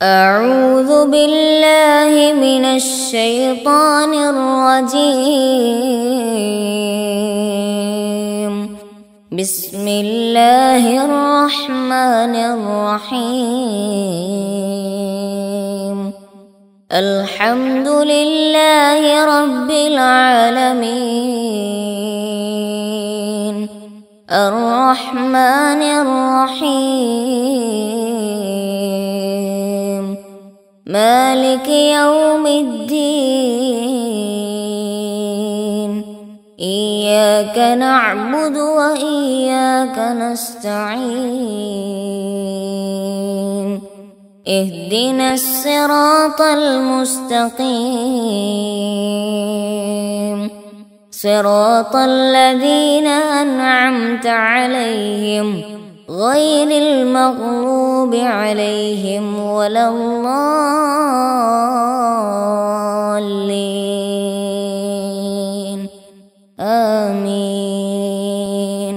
أعوذ بالله من الشيطان الرجيم بسم الله الرحمن الرحيم الحمد لله رب العالمين الرحمن الرحيم مالك يوم الدين إياك نعبد وإياك نستعين اهدنا الصراط المستقيم صراط الذين أنعمت عليهم غير المغضوب عليهم ولا الضالين آمين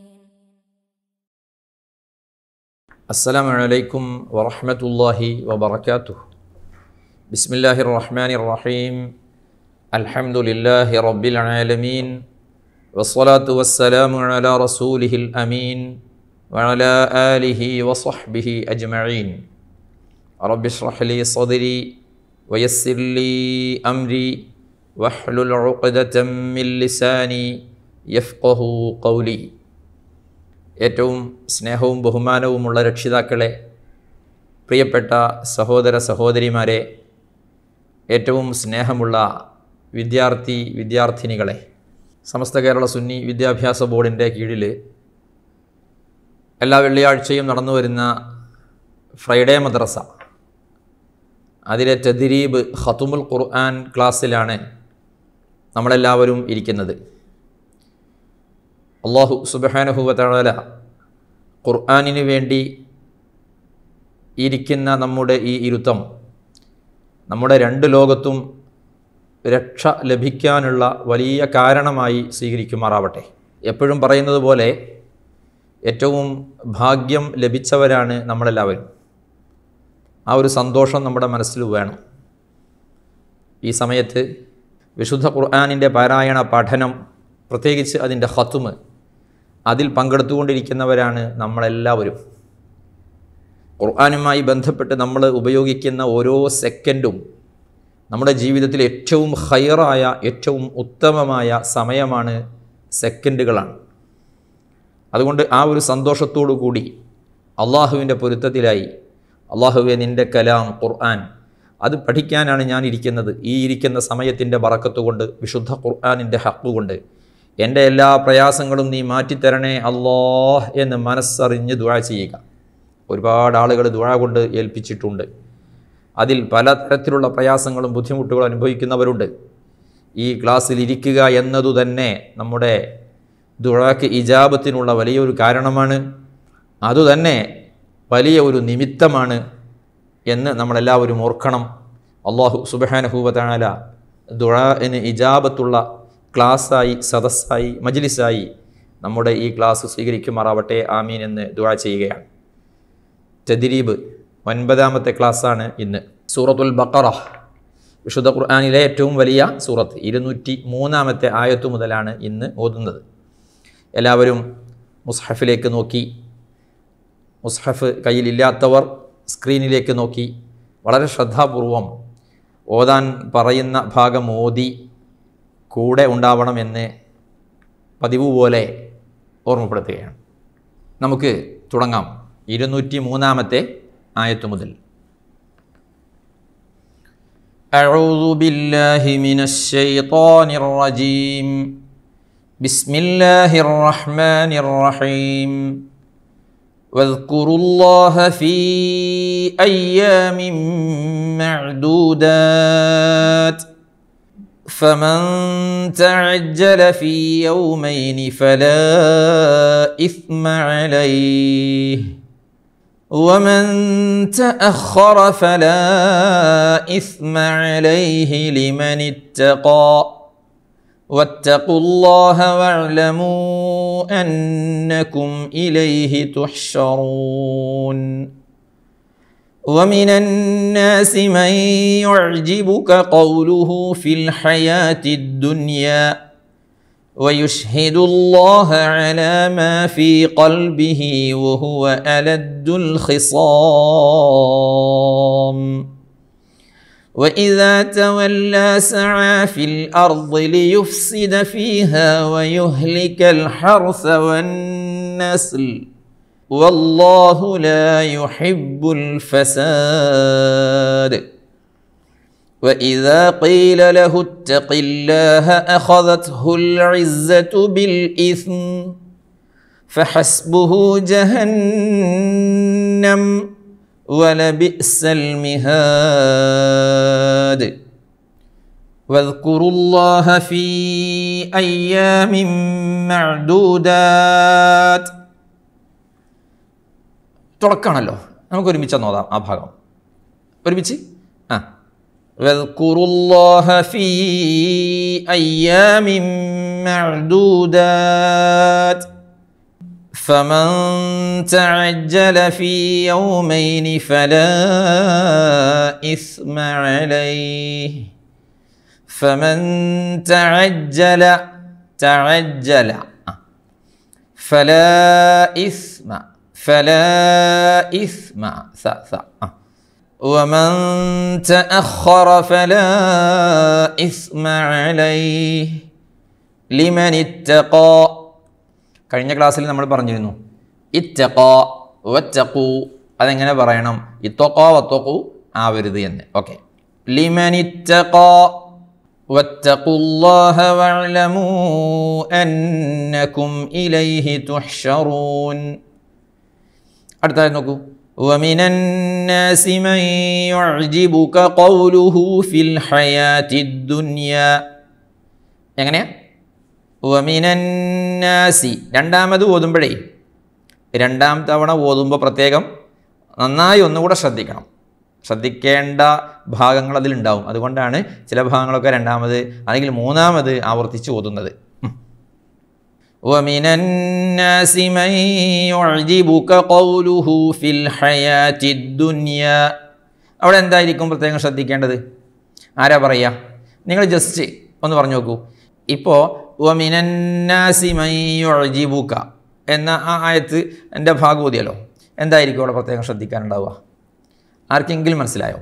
السلام عليكم ورحمة الله وبركاته بسم الله الرحمن الرحيم الحمد لله رب العالمين والصلاة والسلام على رسوله الأمين وعلى آله وصحبه أجمعين رب اشرح لي صدري ويسر لي أمري واحلل عقدة من لساني يفقه قولي ഏറ്റവും സ്നേഹവും ബഹുമാനവുമുള്ള രക്ഷിതാക്കളെ പ്രിയപ്പെട്ട സഹോദര സഹോദരിമാരെ ഏറ്റവും സ്നേഹമുള്ള വിദ്യാർത്ഥി വിദ്യാർത്ഥിനികളെ സമസ്ത കേരള സുന്നി വിദ്യാഭ്യാസ ബോർഡിൻ്റെ കീഴിൽ എല്ലാ വെള്ളിയാഴ്ചയും നടന്നു വരുന്ന ഫ്രൈഡേ മദ്രസ അതിലെ തദ്രീബ് ഖത്തുമുൽ ഖുർആൻ ക്ലാസ്സിലാണ് നമ്മളെല്ലാവരും ഇരിക്കുന്നത് അള്ളാഹു സുബഹാനഹുവല ഖുർആാനിന് വേണ്ടി ഇരിക്കുന്ന നമ്മുടെ ഈ ഇരുത്തം നമ്മുടെ രണ്ട് ലോകത്തും രക്ഷ ലഭിക്കാനുള്ള വലിയ കാരണമായി സ്വീകരിക്കുമാറാവട്ടെ എപ്പോഴും പറയുന്നത് പോലെ ഏറ്റവും ഭാഗ്യം ലഭിച്ചവരാണ് നമ്മളെല്ലാവരും ആ ഒരു സന്തോഷം നമ്മുടെ മനസ്സിൽ വേണം ഈ സമയത്ത് വിശുദ്ധ ഖുർആാനിൻ്റെ പാരായണ പഠനം പ്രത്യേകിച്ച് അതിൻ്റെ ഹത്തുമ് അതിൽ പങ്കെടുത്തുകൊണ്ടിരിക്കുന്നവരാണ് നമ്മളെല്ലാവരും ഖുർആാനുമായി ബന്ധപ്പെട്ട് നമ്മൾ ഉപയോഗിക്കുന്ന ഓരോ സെക്കൻഡും നമ്മുടെ ജീവിതത്തിൽ ഏറ്റവും ഹയറായ ഏറ്റവും ഉത്തമമായ സമയമാണ് സെക്കൻഡുകളാണ് അതുകൊണ്ട് ആ ഒരു സന്തോഷത്തോടു കൂടി അള്ളാഹുവിൻ്റെ പൊരുത്തത്തിലായി അള്ളാഹുവെ നിൻ്റെ കലാം ഖുർആൻ അത് പഠിക്കാനാണ് ഞാൻ ഇരിക്കുന്നത് ഈ ഇരിക്കുന്ന സമയത്തിൻ്റെ ബറക്കത്ത് കൊണ്ട് വിശുദ്ധ ഖുർആാനിൻ്റെ ഹക്ക് കൊണ്ട് എൻ്റെ എല്ലാ പ്രയാസങ്ങളും നീ മാറ്റിത്തരണേ അള്ളാഹ് എന്ന് മനസ്സറിഞ്ഞ് ദുഴ ചെയ്യുക ഒരുപാട് ആളുകൾ ദുഴ കൊണ്ട് ഏൽപ്പിച്ചിട്ടുണ്ട് അതിൽ പല തരത്തിലുള്ള പ്രയാസങ്ങളും ബുദ്ധിമുട്ടുകളും അനുഭവിക്കുന്നവരുണ്ട് ഈ ക്ലാസ്സിൽ ഇരിക്കുക എന്നതു തന്നെ നമ്മുടെ ദുഴക്ക് ഇജാബത്തിനുള്ള വലിയൊരു കാരണമാണ് അതുതന്നെ വലിയ ഒരു നിമിത്തമാണ് എന്ന് നമ്മളെല്ലാവരും ഓർക്കണം അള്ളാഹു സുബഹാനഹൂബത്താല ദുഴന് ഇജാബത്തുള്ള ക്ലാസ്സായി സദസ്സായി മജ്ലിസായി നമ്മുടെ ഈ ക്ലാസ് സ്വീകരിക്കുമാറാവട്ടെ ആമീൻ എന്ന് ദുഴ ചെയ്യുകയാണ് തെദിരീബ് ഒൻപതാമത്തെ ക്ലാസ്സാണ് ഇന്ന് സൂറത്തുൽ ബക്കറ വിശുദ്ധ ഖുർആാനിലെ ഏറ്റവും വലിയ സൂറത്ത് ഇരുന്നൂറ്റി മൂന്നാമത്തെ ആയത്തു മുതലാണ് ഇന്ന് ഓതുന്നത് എല്ലാവരും മുസ്ഹഫിലേക്ക് നോക്കി മുസ്ഹഫ് കയ്യിലില്ലാത്തവർ സ്ക്രീനിലേക്ക് നോക്കി വളരെ ശ്രദ്ധാപൂർവം ഓതാൻ പറയുന്ന ഭാഗം ഓതി കൂടെ ഉണ്ടാവണമെന്ന് പതിവ് പോലെ ഓർമ്മപ്പെടുത്തുകയാണ് നമുക്ക് തുടങ്ങാം ഇരുന്നൂറ്റി മൂന്നാമത്തെ ആയത്തു മുതൽ أعوذ بالله من الشيطان الرجيم بسم الله الرحمن الرحيم واذكروا الله في أيام معدودات فمن تعجل في يومين فلا إثم عليه ومن تأخر فلا إثم عليه لمن اتقى واتقوا الله واعلموا أنكم إليه تحشرون ومن الناس من يعجبك قوله في الحياة الدنيا ويشهد الله على ما في قلبه وهو ألد الخصام وإذا تولى سعى في الأرض ليفسد فيها ويهلك الحرث والنسل والله لا يحب الفساد وإذا قيل له اتق الله أخذته العزة بالإثم فحسبه جهنم ولبئس المهاد واذكروا الله في أيام معدودات തുടക്കമാണല്ലോ നമുക്ക് ഒരുമിച്ച് നോതാം ആ ഭാഗം ഒരുമിച്ച് ആ واذكروا الله في أيام معدودات فمن تعجل في يومين فلا إثم عليه فمن تعجل تعجل فلا إثم فلا إثم ث ث ومن تأخر فلا إثم عليه لمن اتقى കഴിഞ്ഞ ക്ലാസ്സിൽ നമ്മൾ പറഞ്ഞിരുന്നു ഇറ്റക്കോ വറ്റക്കു അതെങ്ങനെ പറയണം ഇത്തൊക്കോ വത്തൊക്കു ആവരുത് എന്ന് ഓക്കെ ലിമനിറ്റക്കോ واتقوا الله واعلموا أنكم إليه تحشرون അടുത്തായി നോക്കൂ ومن الناس من يعجبك قوله في الحياة الدنيا എങ്ങനെയാ വമിനന്നാസി രണ്ടാമത് ഓതുമ്പോഴേ രണ്ടാം തവണ ഓതുമ്പോൾ പ്രത്യേകം നന്നായി ഒന്നുകൂടെ ശ്രദ്ധിക്കണം ശ്രദ്ധിക്കേണ്ട ഭാഗങ്ങൾ അതിലുണ്ടാവും അതുകൊണ്ടാണ് ചില ഭാഗങ്ങളൊക്കെ രണ്ടാമത് അല്ലെങ്കിൽ മൂന്നാമത് ആവർത്തിച്ച് ഓതുന്നത് ومن الناس من يعجبك قوله في الحياة الدنيا അവിടെ എന്തായിരിക്കും പ്രത്യേകം ശ്രദ്ധിക്കേണ്ടത് ആരാ പറയുക നിങ്ങൾ ജസ്റ്റ് ഒന്ന് പറഞ്ഞു നോക്കൂ ഇപ്പോൾ വമിനന്നാസി മയ്യൊഴിബുക്ക എന്ന ആ ആയത്ത് എൻ്റെ ഭാഗം ഓതിയല്ലോ എന്തായിരിക്കും അവിടെ പ്രത്യേകം ശ്രദ്ധിക്കാനുണ്ടാവുക ആർക്കെങ്കിലും മനസ്സിലായോ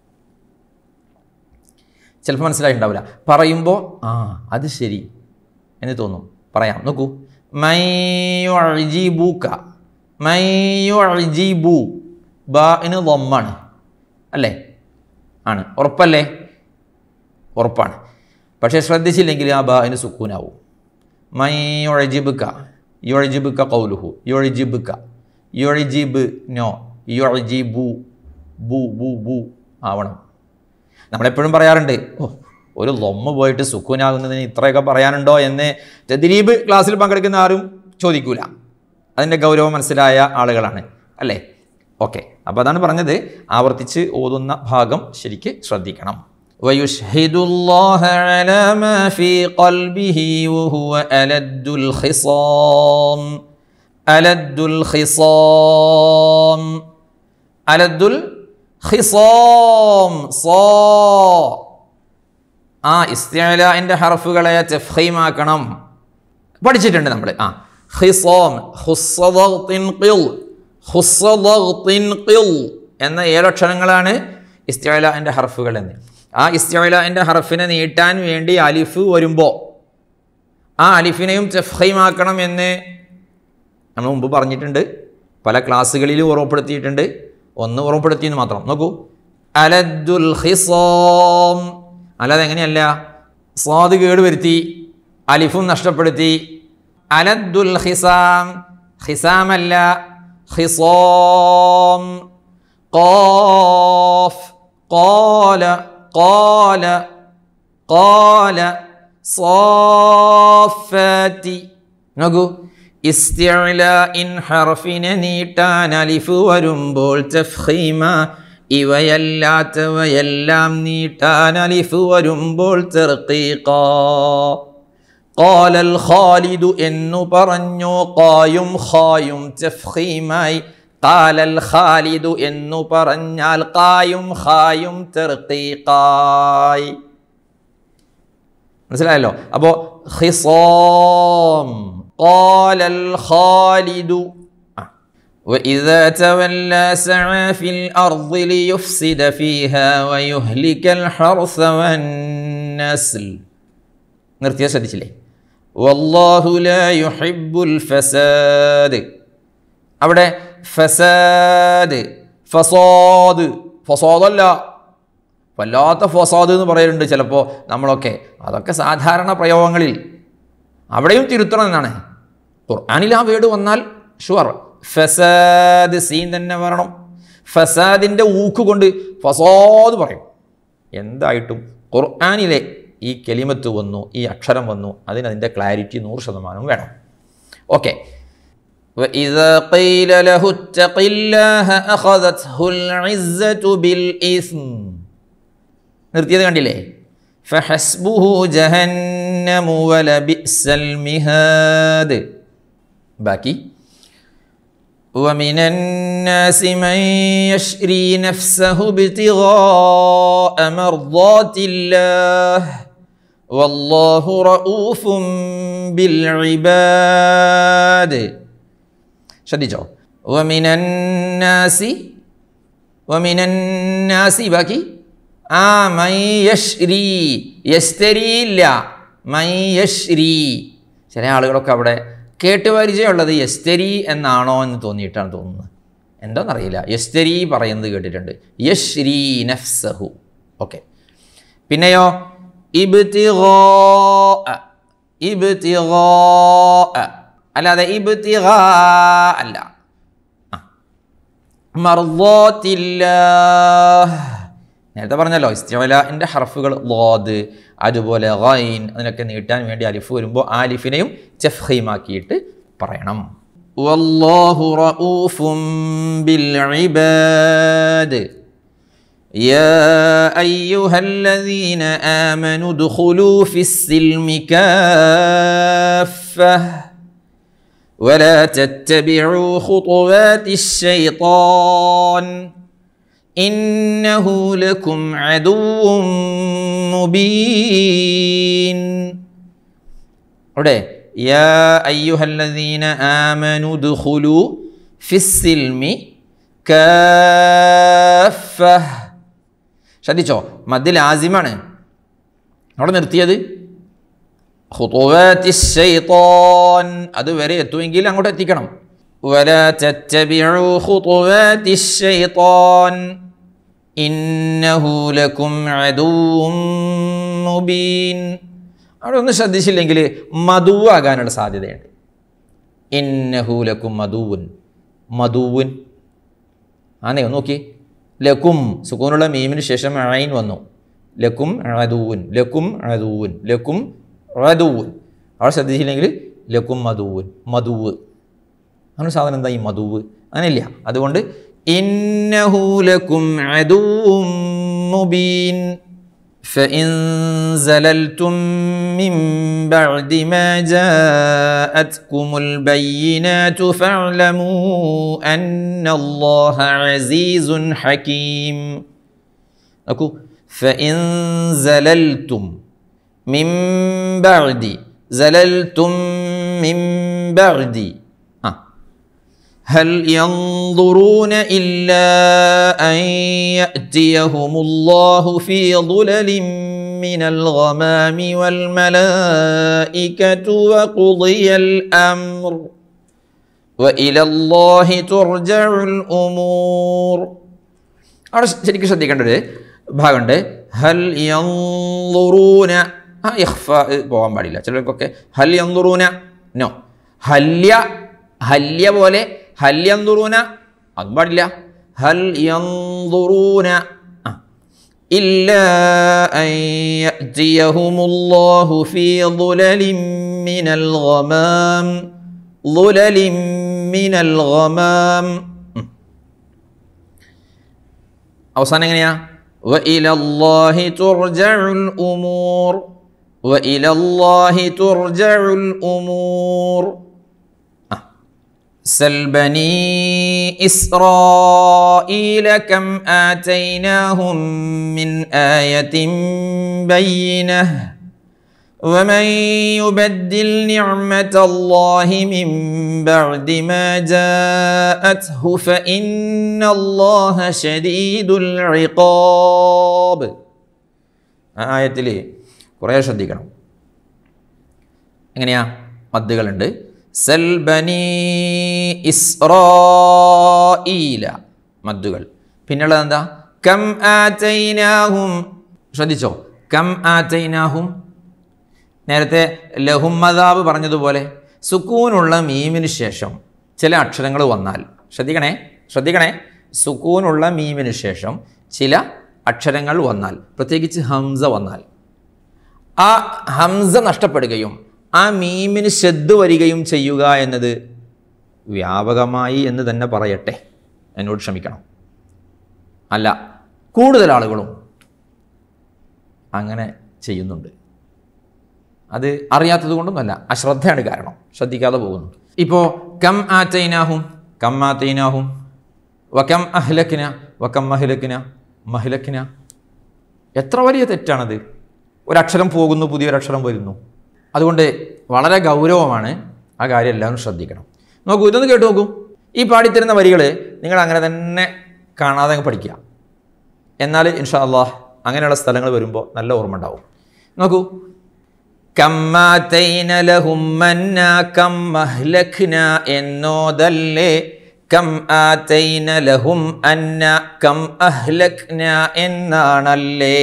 ചിലപ്പോൾ മനസ്സിലായിട്ടുണ്ടാവില്ല പറയുമ്പോൾ ആ അത് ശരി എന്ന് തോന്നും പറയാം നോക്കൂ മയ്യൊഴിബൂക്ക മയ്യൊഴിബു ബാന് ലൊമ്മാണ് അല്ലേ ആണ് ഉറപ്പല്ലേ ഉറപ്പാണ് പക്ഷേ ശ്രദ്ധിച്ചില്ലെങ്കിൽ ആ ബാന് സുക്കൂനാവും മയ്യൊഴിബുക്ക യൊഴിജിബുക്ക കൗലുഹു യൊഴിജിബുക്ക യൊഴിജിബ് നോ യൊഴിജിബു ബു ബു ബു ആവണം നമ്മളെപ്പോഴും പറയാറുണ്ട് ഓ ഒരു ലൊമ്മ പോയിട്ട് സുക്കൂനാകുന്നതിന് ഇത്രയൊക്കെ പറയാനുണ്ടോ എന്ന് ദിലീപ് ക്ലാസ്സിൽ പങ്കെടുക്കുന്ന ആരും ചോദിക്കൂല അതിൻ്റെ ഗൗരവം മനസ്സിലായ ആളുകളാണ് അല്ലേ ഓക്കെ അപ്പോൾ അതാണ് പറഞ്ഞത് ആവർത്തിച്ച് ഓതുന്ന ഭാഗം ശരിക്ക് ശ്രദ്ധിക്കണം ويشهد الله على ما في قلبه وهو ألد الخصام ألد الخصام ألد الخصام صا ആ ഇസ്തിഅലാൻ്റെ ഹർഫുകളെ തെഫീമാക്കണം പഠിച്ചിട്ടുണ്ട് നമ്മൾ ആ ഹിസോം ഹുസ്സദഗ്തിൻ ഖിൽ ഹുസ്സദഗ്തിൻ ഖിൽ എന്ന ഏഴക്ഷരങ്ങളാണ് ഇസ്തിഅലാൻ്റെ ഹർഫുകൾ എന്ന് ആ ഇസ്തിഅലാൻ്റെ ഹർഫിനെ നീട്ടാൻ വേണ്ടി അലിഫ് വരുമ്പോൾ ആ അലിഫിനെയും തെഫീമാക്കണം എന്ന് നമ്മൾ മുമ്പ് പറഞ്ഞിട്ടുണ്ട് പല ക്ലാസ്സുകളിലും ഉറപ്പെടുത്തിയിട്ടുണ്ട് ഒന്ന് ഉറപ്പെടുത്തിയെന്ന് മാത്രം നോക്കൂ അലദ്ദുൽ ഹിസോം അല്ലാതെ എങ്ങനെയല്ല സ്വാദ് കേടുവരുത്തി അലിഫും നഷ്ടപ്പെടുത്തി അലദ്ദുൽ ഹിസാം ഹിസാമല്ല ഹിസോം ഖാഫ് ഖാല ഖാല ഖാല സാഫാത്തി നോക്കൂ ഇസ്തിഅലാഇൻ ഹർഫിനെ നീട്ടാൻ അലിഫ് വരുമ്പോൾ തഫ്ഖീമ ഇവയല്ലാത്തവയെല്ലാം നീട്ടാൻ അലിഫ് വരുമ്പോൾ തെർക്കീക്കാ ഖാലൽ ഖാലിദു എന്നു പറഞ്ഞു ഖായും ഖായും തഫ്ഖീമായി കാലൽ ഖാലിദു എന്നു പറഞ്ഞാൽ കായും ഖായും തെർക്കീക്കായി മനസ്സിലായല്ലോ അപ്പോൾ ഖിസാം ഖാലൽ ഖാലിദു ആ. وإذا تولى سعى في الأرض ليفسد فيها ويهلك الحرث والنسل നിർത്തിയാൽ ശ്രദ്ധിച്ചില്ലേ വല്ലാഹു ലാ യുഹിബ്ബുൽ ഫസാദ് അവിടെ ഫസാദ് ഫസാദ് ഫസാദല്ല വല്ലാത്ത ഫസാദ് എന്ന് പറയലുണ്ട് ചിലപ്പോൾ നമ്മളൊക്കെ അതൊക്കെ സാധാരണ പ്രയോഗങ്ങളിൽ അവിടെയും തിരുത്തണം എന്നാണ് ഖുർആാനിൽ ആ വേർഡ് വന്നാൽ ഷുവർ ഫസാദ് സീൻ തന്നെ വരണം ഫസാദിൻ്റെ ഊക്ക് കൊണ്ട് ഫസാദ് പറയും എന്തായിട്ടും ഖുർആാനിലെ ഈ കെലിമത്ത് വന്നു ഈ അക്ഷരം വന്നു അതിന് അതിൻ്റെ ക്ലാരിറ്റി നൂറ് ശതമാനവും വേണം ഓക്കെ وإذا قيل له اتق الله أخذته العزة بالإثم നിർത്തിയത് കണ്ടില്ലേ ഫഹസ്ബുഹു ജഹന്നമു വലബിഅ്സൽ മിഹാദ് ബാക്കി ومن الناس من يشري نفسه ابتغاء مرضات الله والله رؤوف بالعباد ശ്രദ്ധിച്ചോ ومن الناس ومن الناس ബാക്കി ആ മൈ യശ്രീ യസ്തരി ഇല്ല മൈ യശ്രീ ചില ആളുകളൊക്കെ അവിടെ കേട്ട് പരിചയമുള്ളത് യസ്തരി എന്നാണോ എന്ന് തോന്നിയിട്ടാണ് തോന്നുന്നത് എന്താണെന്നറിയില്ല യസ്തരി പറയുന്നത് കേട്ടിട്ടുണ്ട് യശ്രീ നഫ്സഹു ഓക്കെ പിന്നെയോ ഇബ്തിഗാ ഇബ്തിഗാ അല്ലാതെ ഇബ്തിഗാ അല്ല മർദാത്തില്ലാഹ് നേരത്തെ പറഞ്ഞല്ലോ ഇസ്തിഅലാൻ്റെ ഹർഫുകൾ ലോദ് അതുപോലെ ഗൈൻ അതിനൊക്കെ നീട്ടാൻ വേണ്ടി അലിഫ് വരുമ്പോൾ ആ അലിഫിനെയും ചെഫ്ഹീമാക്കിയിട്ട് പറയണം വല്ലാഹു റഊഫും ബിൽ ഇബാദ് يا أيها الذين آمنوا ادخلوا في السلم كافة ولا تتبعوا خطوات الشيطان إنه لكم عدو مبين അവിടെ യാ അയ്യുഹല്ലദീന ആമനു ദുഖുലു ഫിസ്സിൽമി കാഫ ശ്രദ്ധിച്ചോ മദ്ദിൽ ആസിമാണ് അവിടെ നിർത്തിയത് ഖുതുവാത്തി ശൈത്താൻ അതുവരെ എത്തുമെങ്കിൽ അങ്ങോട്ട് എത്തിക്കണം ولا تتبعوا خطوات الشيطان إنه لكم عدو مبين അവിടെ ഒന്ന് ശ്രദ്ധിച്ചില്ലെങ്കിൽ മധുവാകാനുള്ള സാധ്യതയുണ്ട് ഇന്നഹൂലക്കും മധുവുൻ മധുവുൻ ആണേ ഒന്ന് നോക്കി ലക്കും സുക്കൂനുള്ള മീമിന് ശേഷം അഴൈൻ വന്നു ലക്കും അഴദൂൻ ലക്കും അഴദൂൻ ലക്കും അഴദൂൻ അവിടെ ശ്രദ്ധിച്ചില്ലെങ്കിൽ ലക്കും മധുവുൻ മധുവ് അങ്ങനെ സാധനം എന്താ ഈ മധുവ് അങ്ങനെയില്ല അതുകൊണ്ട് ഇന്നഹൂലക്കും അദൂം മുബീൻ فإن زللتم من بعد ما جاءتكم البينات فاعلموا أن الله عزيز حكيم നോക്കൂ فإن زللتم من بعد زللتم من بعد هل ينظرون إلا أن يأتيهم الله في ظلل من الغمام والملائكة وقضي الأمر وإلى الله ترجع الأمور അവിടെ ശരിക്കും ശ്രദ്ധിക്കേണ്ട ഒരു ഭാഗമുണ്ട് ഹൽ യന്തുറൂന ആ ഇഖ്ഫ പോകാൻ പാടില്ല ചിലർക്കൊക്കെ ഹൽ യന്തുറൂന നോ ഹല്യ ഹല്യ പോലെ ഹൽ യന്തുറൂന അതും പാടില്ല ഹൽ യന്തുറൂന إلا أن يأتيهم الله في ظلل من الغمام ظلل من الغمام അവസാനം എങ്ങനെയാ وإلى الله ترجع الأمور وإلى الله ترجع الأمور سل بني إسرائيل كم آتيناهم من آية بينة ومن يبدل نعمة الله من بعد ما جاءته فإن الله شديد العقاب ആ ആയത്തിൽ കുറേ ശ്രദ്ധിക്കണം എങ്ങനെയാ മദ്ദുകളുണ്ട് സൽ ബനി ഇസ്രായീല മദ്ദുകൾ പിന്നുള്ളത് എന്താ കം ആറ്റൈനാഹും ശ്രദ്ധിച്ചോ കം ആറ്റൈനാഹും നേരത്തെ ലഹുമ്മദാബ് പറഞ്ഞതുപോലെ സുക്കൂനുള്ള മീമിന് ശേഷം ചില അക്ഷരങ്ങൾ വന്നാൽ ശ്രദ്ധിക്കണേ ശ്രദ്ധിക്കണേ സുക്കൂനുള്ള മീമിന് ശേഷം ചില അക്ഷരങ്ങൾ വന്നാൽ പ്രത്യേകിച്ച് ഹംസ വന്നാൽ ആ ഹംസ നഷ്ടപ്പെടുകയും ആ മീമിന് ശ്രദ്ധ വരികയും ചെയ്യുക എന്നത് വ്യാപകമായി എന്ന് തന്നെ പറയട്ടെ എന്നോട് ക്ഷമിക്കണം അല്ല കൂടുതൽ ആളുകളും അങ്ങനെ ചെയ്യുന്നുണ്ട് അത് അറിയാത്തത് കൊണ്ടൊന്നുമല്ല അശ്രദ്ധയാണ് കാരണം ശ്രദ്ധിക്കാതെ പോകുന്നു ഇപ്പോൾ കം ആറ്റൈനാഹും കം ആറ്റൈനാഹും വകം അഹ്ലക്കിന വകം മഹ്ലക്കിന മഹ്ലക്കിന എത്ര വലിയ തെറ്റാണത് ഒരക്ഷരം പോകുന്നു പുതിയൊരക്ഷരം വരുന്നു അതുകൊണ്ട് വളരെ ഗൗരവമാണ് ആ കാര്യം എല്ലാവരും ശ്രദ്ധിക്കണം നോക്കൂ ഇതൊന്ന് കേട്ട് നോക്കൂ ഈ പാടിത്തരുന്ന വരികൾ നിങ്ങൾ അങ്ങനെ തന്നെ കാണാതെ അങ്ങ് പഠിക്കുക എന്നാൽ ഇൻഷാ അള്ളാഹ് അങ്ങനെയുള്ള സ്ഥലങ്ങൾ വരുമ്പോൾ നല്ല ഓർമ്മ ഉണ്ടാവും നോക്കൂ കമ്മാതൈന ലഹും മന്ന കം മഹ്ലഖ്ന എന്നോതല്ലേ കം ആതൈന ലഹും അന്ന കം അഹ്ലഖ്ന എന്നാണല്ലേ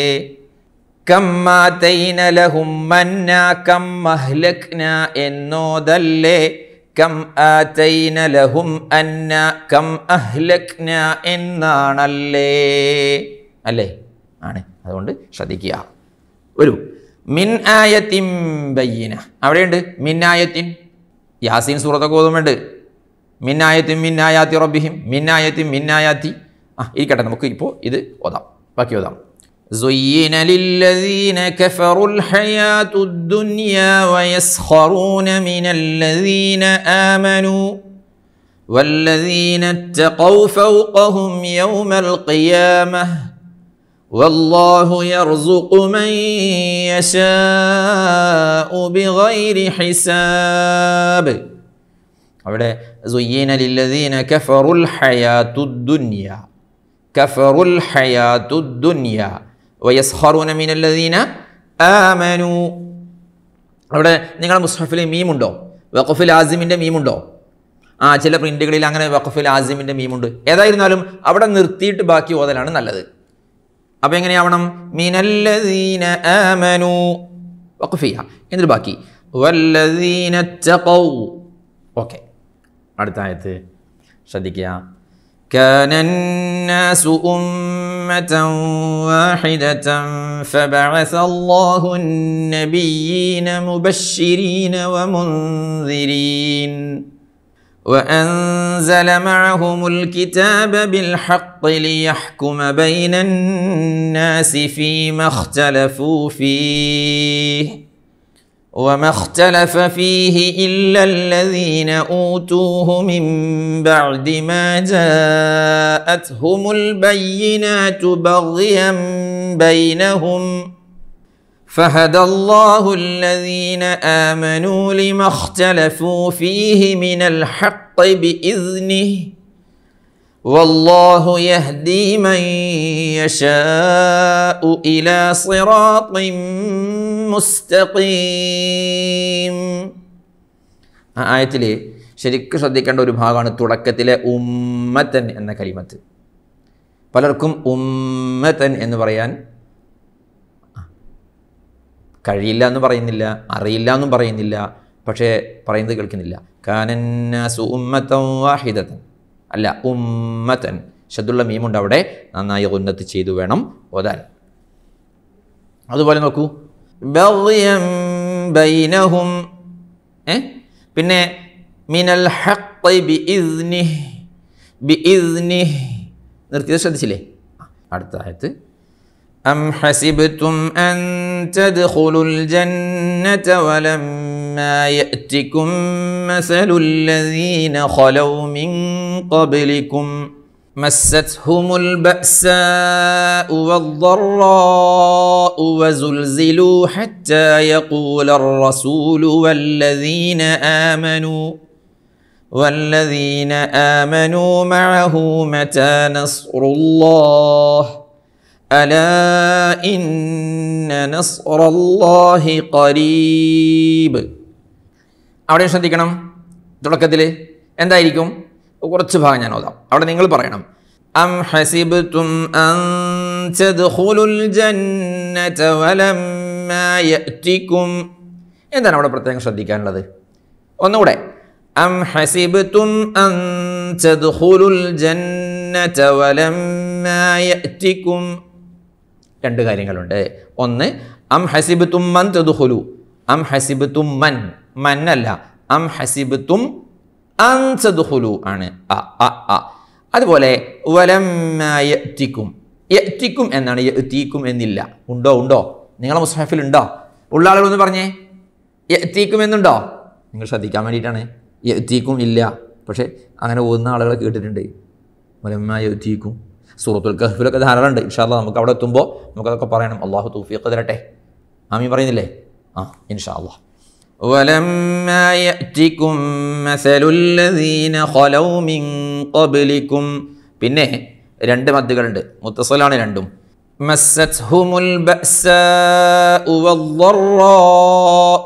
കമ്മാതൈന ലഹും മന്ന കം മഹ്ലഖ്ന എന്നോതല്ലേ കം ആതൈന ലഹും അന്ന കം അഹ്ലഖ്ന എന്നാണല്ലേ അല്ലേ ആണ് അതുകൊണ്ട് ശ്രദ്ധിക്കുക ഒരു മിൻ ആയത്തിൻ ബയ്യന അവിടെയുണ്ട് മിൻ ആയത്തിൻ യാസീൻ സൂറത്തൊക്കെ ഓതുമുണ്ട് മിൻ ആയത്തിൻ മിൻ ആയാത്തി റബ്ബിഹിം മിൻ ആയത്തിൻ മിൻ ആയാത്തി ആ ഇരിക്കട്ടെ നമുക്ക് ഇപ്പോൾ ഇത് ഓതാം ബാക്കി ഓതാം زين للذين كفروا الحياة الدنيا ويسخرون من الذين آمنوا والذين اتقوا فوقهم يوم القيامة والله يرزق من يشاء بغير حساب അവിടെ സുയ്യീന ലില്ലദീന കഫറുൽ ഹയാത്തുദ്ദുന്യ കഫറുൽ ഹയാത്തുദ്ദുന്യ വയസ്ഹറൂന മിനല്ലദീന ആമനു അവിടെ നിങ്ങളുടെ മുസ്ഹഫിൽ മീമുണ്ടോ വഖഫിൽ ആസിമിൻ്റെ മീമുണ്ടോ ആ ചില പ്രിൻ്റുകളിൽ അങ്ങനെ വഖഫിൽ ആസിമിൻ്റെ മീമുണ്ട് ഏതായിരുന്നാലും അവിടെ നിർത്തിയിട്ട് ബാക്കി ഓതലാണ് നല്ലത് അപ്പോൾ എങ്ങനെയാവണം മിനല്ലദീന ആമനു വഖഫിയ എന്നിട്ട് ബാക്കി വല്ലദീന തഖൗ ഓക്കെ അടുത്ത ആയത്ത് ശ്രദ്ധിക്കുക كان الناس أمة واحدة فبعث الله النبيين مبشرين ومنذرين وأنزل معهم الكتاب بالحق ليحكم بين الناس فيما اختلفوا فيه وما اختلف فيه إلا الذين أوتوه من بعد ما جاءتهم البينات بغيا بينهم فهدى الله الذين آمنوا لما اختلفوا فيه من الحق بإذنه والله يهدي من يشاء إلى صراط മുസ്തഖീം ആ ആയത്തിൽ ശരിക്കും ശ്രദ്ധിക്കേണ്ട ഒരു ഭാഗമാണ് തുടക്കത്തിലെ ഉമ്മത്തൻ എന്ന കലിമത്ത് പലർക്കും ഉമ്മത്തൻ എന്ന് പറയാൻ കഴിയില്ല എന്ന് പറയുന്നില്ല അറിയില്ല എന്നും പറയുന്നില്ല പക്ഷേ പറയുന്നത് കേൾക്കുന്നില്ല കാനന്നാസു ഉമ്മത്തൻ വാഹിദത്തൻ അല്ല ഉമ്മത്തൻ ശദ്ദുള്ള മീമുണ്ട് അവിടെ നന്നായി ഉന്നത്ത് ചെയ്തു വേണം ഓതാൻ അതുപോലെ നോക്കൂ ബഗ്യം ബൈനഹും ഏ പിന്നെ മിനൽ ഹഖ് ബിഇസ്നിഹ് ബിഇസ്നിഹ് നിർത്തിയത് ശ്രദ്ധിച്ചില്ലേ അടുത്ത ആയത്ത് أم حسبتم أن تدخلوا الجنة ولما ولما يأتكم مثل الذين خلوا من قبلكم مستهم البأساء والضراء وزلزلوا حتى يقول الرسول والذين آمنوا والذين آمنوا معه متى نصر الله ألا إن نصر الله قريب അവിടെ ശ്രദ്ധിക്കണം തുടക്കത്തിൽ എന്തായിരിക്കും കുറച്ച് ഭാഗം ഞാൻ ഓതാം അവിടെ നിങ്ങൾ പറയണം അം ഹസിബ്തും അൻ തദ്ഖുലുൽ ജന്നത വലമ്മാ യഅതികും എന്താണ് അവിടെ പ്രത്യേകം ശ്രദ്ധിക്കാനുള്ളത് ഒന്നുകൂടെ അം ഹസിബ്തും അൻ തദ്ഖുലുൽ ജന്നത വലമ്മാ യഅതികും രണ്ട് കാര്യങ്ങളുണ്ട് ഒന്ന് അം ഹസിബ്തും മൻ തദ്ഖുലു അം ഹസിബ്തും മൻ മൻ അല്ല അം ഹസിബ്തും അൻ തദ്ഖുലു ആണ് അ അ അ അതുപോലെ വലമ്മാ യഅതികും യഅതികും എന്നാണ് യഅതീക്കും എന്നില്ല ഉണ്ടോ ഉണ്ടോ നിങ്ങളെ മുസ്ഹഫിൽ ഉണ്ടോ ഉള്ള ആളുകളൊന്ന് പറഞ്ഞേ യഅതീക്കും എന്നുണ്ടോ നിങ്ങൾ ശ്രദ്ധിക്കാൻ വേണ്ടിയിട്ടാണ് യഅതീക്കും ഇല്ല പക്ഷേ അങ്ങനെ പോകുന്ന ആളുകളെ കേട്ടിട്ടുണ്ട് വലമ്മാ യഅതീക്കും സൂറത്തുൽ കഹ്ഫിലൊക്കെ ധാരാളം ഉണ്ട് ഇൻഷാല്ല നമുക്ക് അവിടെ എത്തുമ്പോൾ നമുക്കതൊക്കെ പറയണം അള്ളാഹു തൗഫീഖ് തരട്ടെ ആമീൻ പറയുന്നില്ലേ ആ ഇൻഷാ അള്ളാഹ് ولما يأتكم مثل الذين خلوا من قبلكم പിന്നെ രണ്ട് മദ്ദുകളുണ്ട് മുത്തസലാണ് രണ്ടും مستهم البأساء والضراء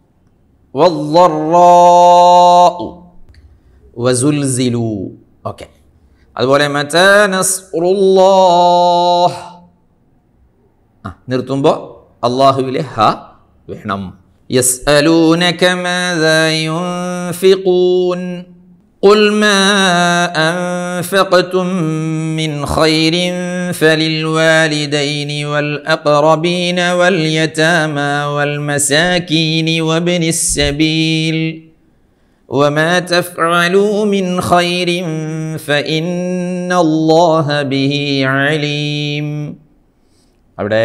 والضراء وزلزلوا ഓക്കെ അതുപോലെ മറ്റാ നസ്റുല്ലാഹ് ആ നിർത്തുമ്പോൾ അള്ളാഹുവിലെ ഹ വേണം يسألونك ماذا ينفقون قل ما أنفقتم من خير فللوالدين والأقربين واليتامى والمساكين وابن السبيل وما تفعلوا من خير فإن الله به عليم അവിടെ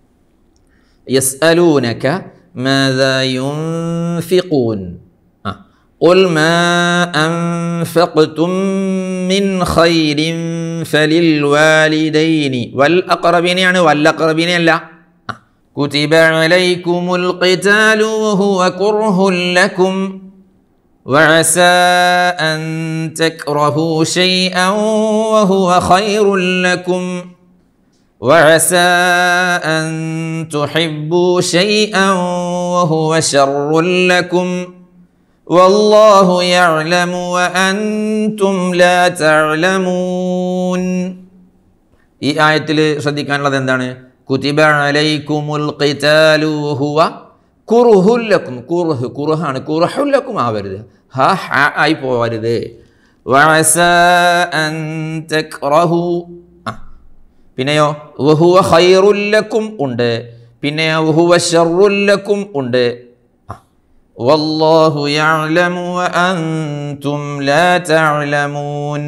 يسألونك ماذا ينفقون آه. قل ما أنفقتم من خير فللوالدين والأقربين يعني والأقربين لا آه. كتب عليكم القتال وهو كره لكم وعسى أن تكرهوا شيئا وهو خير لكم وعسى أن تحبوا شيئا وهو شر لكم والله يعلم وأنتم لا تعلمون ഈ ആയത്തിൽ ശ്രദ്ധിക്കാനുള്ളത് എന്താണ് കുതിബ അലൈക്കുമുൽ ഖിതാലു ഹുവ കുറുഹുല്ലക്കും കുറുഹ് കുറുഹാണ് കുറുഹുല്ലക്കും ആവരുത് ഹ ഹ ആയി പോവരുത് വഅസ അൻ തക്റഹു ആ പിന്നെയോ വഹുവ ഖൈറുല്ലക്കും ഉണ്ട് പിന്നെ വഹുവ ഷർറുല്ലക്കും ഉണ്ട് ആ. വല്ലാഹു യഅലമു വഅൻതും ലാ തഅലമൂൻ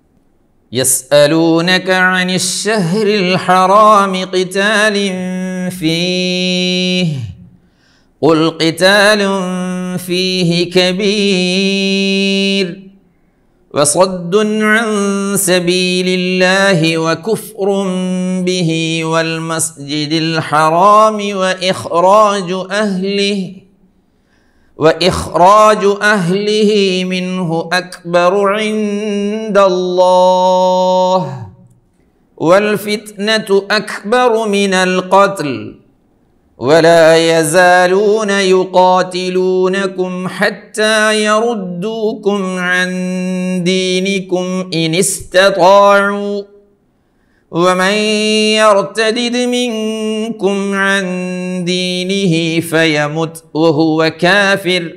يسألونك عن الشهر الحرام قتال فيه قل قتال فيه كبير وصد عن سبيل الله وكفر به والمسجد الحرام وإخراج أهله وإخراج أهله منه أكبر عند الله والفتنة أكبر من القتل ولا يزالون يقاتلونكم حتى يردوكم عن دينكم إن استطاعوا ومن يرتدد منكم عن دينه فيمت وهو كافر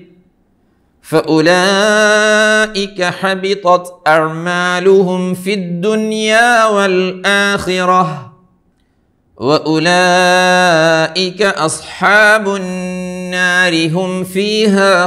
فأولئك حبطت أعمالهم في الدنيا والآخرة وأولئك أصحاب النار هم فيها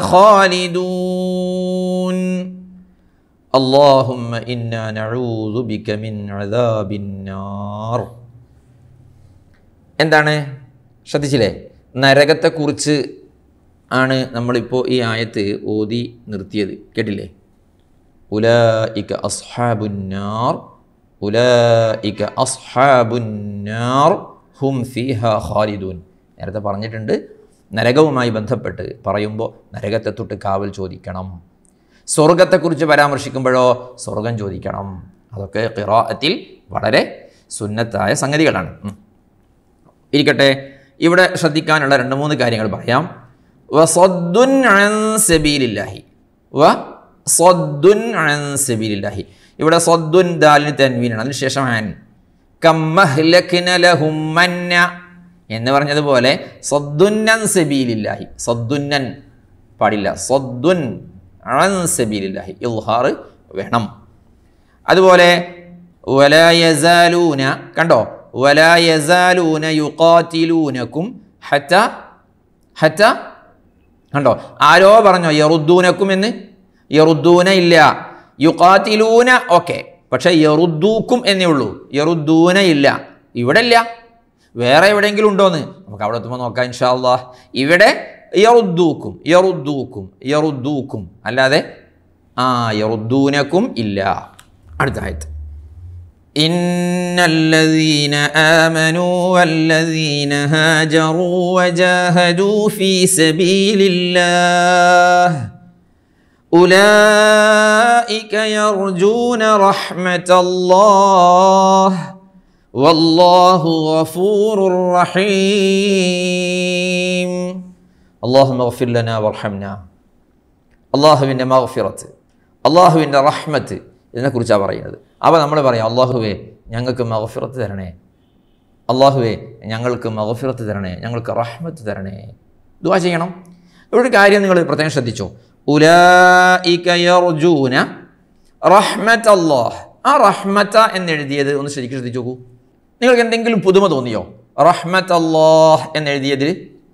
خالدون اللهم إنا نعوذ بك من عذاب النار എന്താണ് ശ്രദ്ധിച്ചില്ലേ നരകത്തെക്കുറിച്ച് ആണ് നമ്മളിപ്പോൾ ഈ ആയത്ത് ഓതി നിർത്തിയത് കേട്ടില്ലേ ഉലായിക അസ്ഹാബുന്നാർ ഉലായിക അസ്ഹാബുന്നാർ ഹും ഫീഹ ഖാലിദൂൻ നേരത്തെ പറഞ്ഞിട്ടുണ്ട് നരകവുമായി ബന്ധപ്പെട്ട് പറയുമ്പോൾ നരകത്തെ തൊട്ട് കാവൽ ചോദിക്കണം സ്വർഗത്തെക്കുറിച്ച് പരാമർശിക്കുമ്പോഴോ സ്വർഗം ചോദിക്കണം അതൊക്കെ ഖിറാഅത്തിൽ വളരെ സുന്നത്തായ സംഗതികളാണ് ഉം. ഇരിക്കട്ടെ ഇവിടെ ശ്രദ്ധിക്കാനുള്ള രണ്ട് മൂന്ന് കാര്യങ്ങൾ പറയാം വസദ്ദുൻ അൻ സബീലില്ലാഹി വ സദ്ദുൻ അൻ സബീലില്ലാഹി ഇവിടെ സദ്ദുൻ ദാലിന് തൻവീനാണ് അതിനുശേഷം അൻ കമ്മഹ്ലക്ന ലഹും മന്ന എന്ന് പറഞ്ഞതുപോലെ സദ്ദുന്നൻ സബീലില്ലാഹി സദ്ദുന്നൻ പാടില്ല സദ്ദുൻ അൻ സബീലില്ലാഹി ഇൽഹാർ വേണം അതുപോലെ വലായസാലൂന കണ്ടോ വലായസാലൂന യുക്കാത്തിലൂനക്കും ഹറ്റ ഹറ്റ കണ്ടോ ആരോ പറഞ്ഞോ യറുദ്ദൂനക്കും എന്ന് യറുദ്ദൂന ഇല്ല യുക്കാത്തിലൂന ഓക്കെ പക്ഷെ യറുദ്ദൂക്കും എന്നേ ഉള്ളൂ യറുദ്ദൂന ഇല്ല ഇവിടെ ഇല്ല വേറെ എവിടെയെങ്കിലും ഉണ്ടോന്ന് നമുക്ക് അവിടെ എത്തുമ്പോൾ നോക്കാം ഇൻഷാ അള്ളാഹ് ഇവിടെ യറുദ്ദൂക്കും യറുദ്ദൂക്കും യറുദ്ദൂക്കും അല്ലാതെ ആ യറുദ്ദൂനക്കും ഇല്ല അടുത്ത ആയത്ത് إن الذين آمنوا والذين هاجروا وجاهدوا في سبيل الله أولئك يرجون رحمة الله والله غفور رحيم اللهم اغفر لنا وارحمنا അള്ളാഹുവിൻ്റെ മഹഫിറത്ത് അള്ളാഹുവിൻ്റെ റഹ്മത്ത് ഇതിനെക്കുറിച്ചാണ് പറയുന്നത് അപ്പോൾ നമ്മൾ പറയാം അള്ളാഹുവേ ഞങ്ങൾക്ക് മഹഫിറത്ത് തരണേ അള്ളാഹുവേ ഞങ്ങൾക്ക് മഹഫിറത്ത് തരണേ ഞങ്ങൾക്ക് റഹ്മത്ത് തരണേ ദുവാ ചെയ്യണം ഇവിടെ ഒരു കാര്യം നിങ്ങൾ പ്രത്യേകം ശ്രദ്ധിച്ചോ ഉലായിക യർജൂന റഹ്മത്ത് അള്ളാഹ് ആ റഹ്മത്ത എന്നെഴുതിയത് ഒന്ന് ശരിക്കും ശ്രദ്ധിച്ചു നോക്കൂ നിങ്ങൾക്ക് എന്തെങ്കിലും പുതുമ തോന്നിയോ റഹ്മത്ത് അള്ളാഹ് എന്നെഴുതിയതിൽ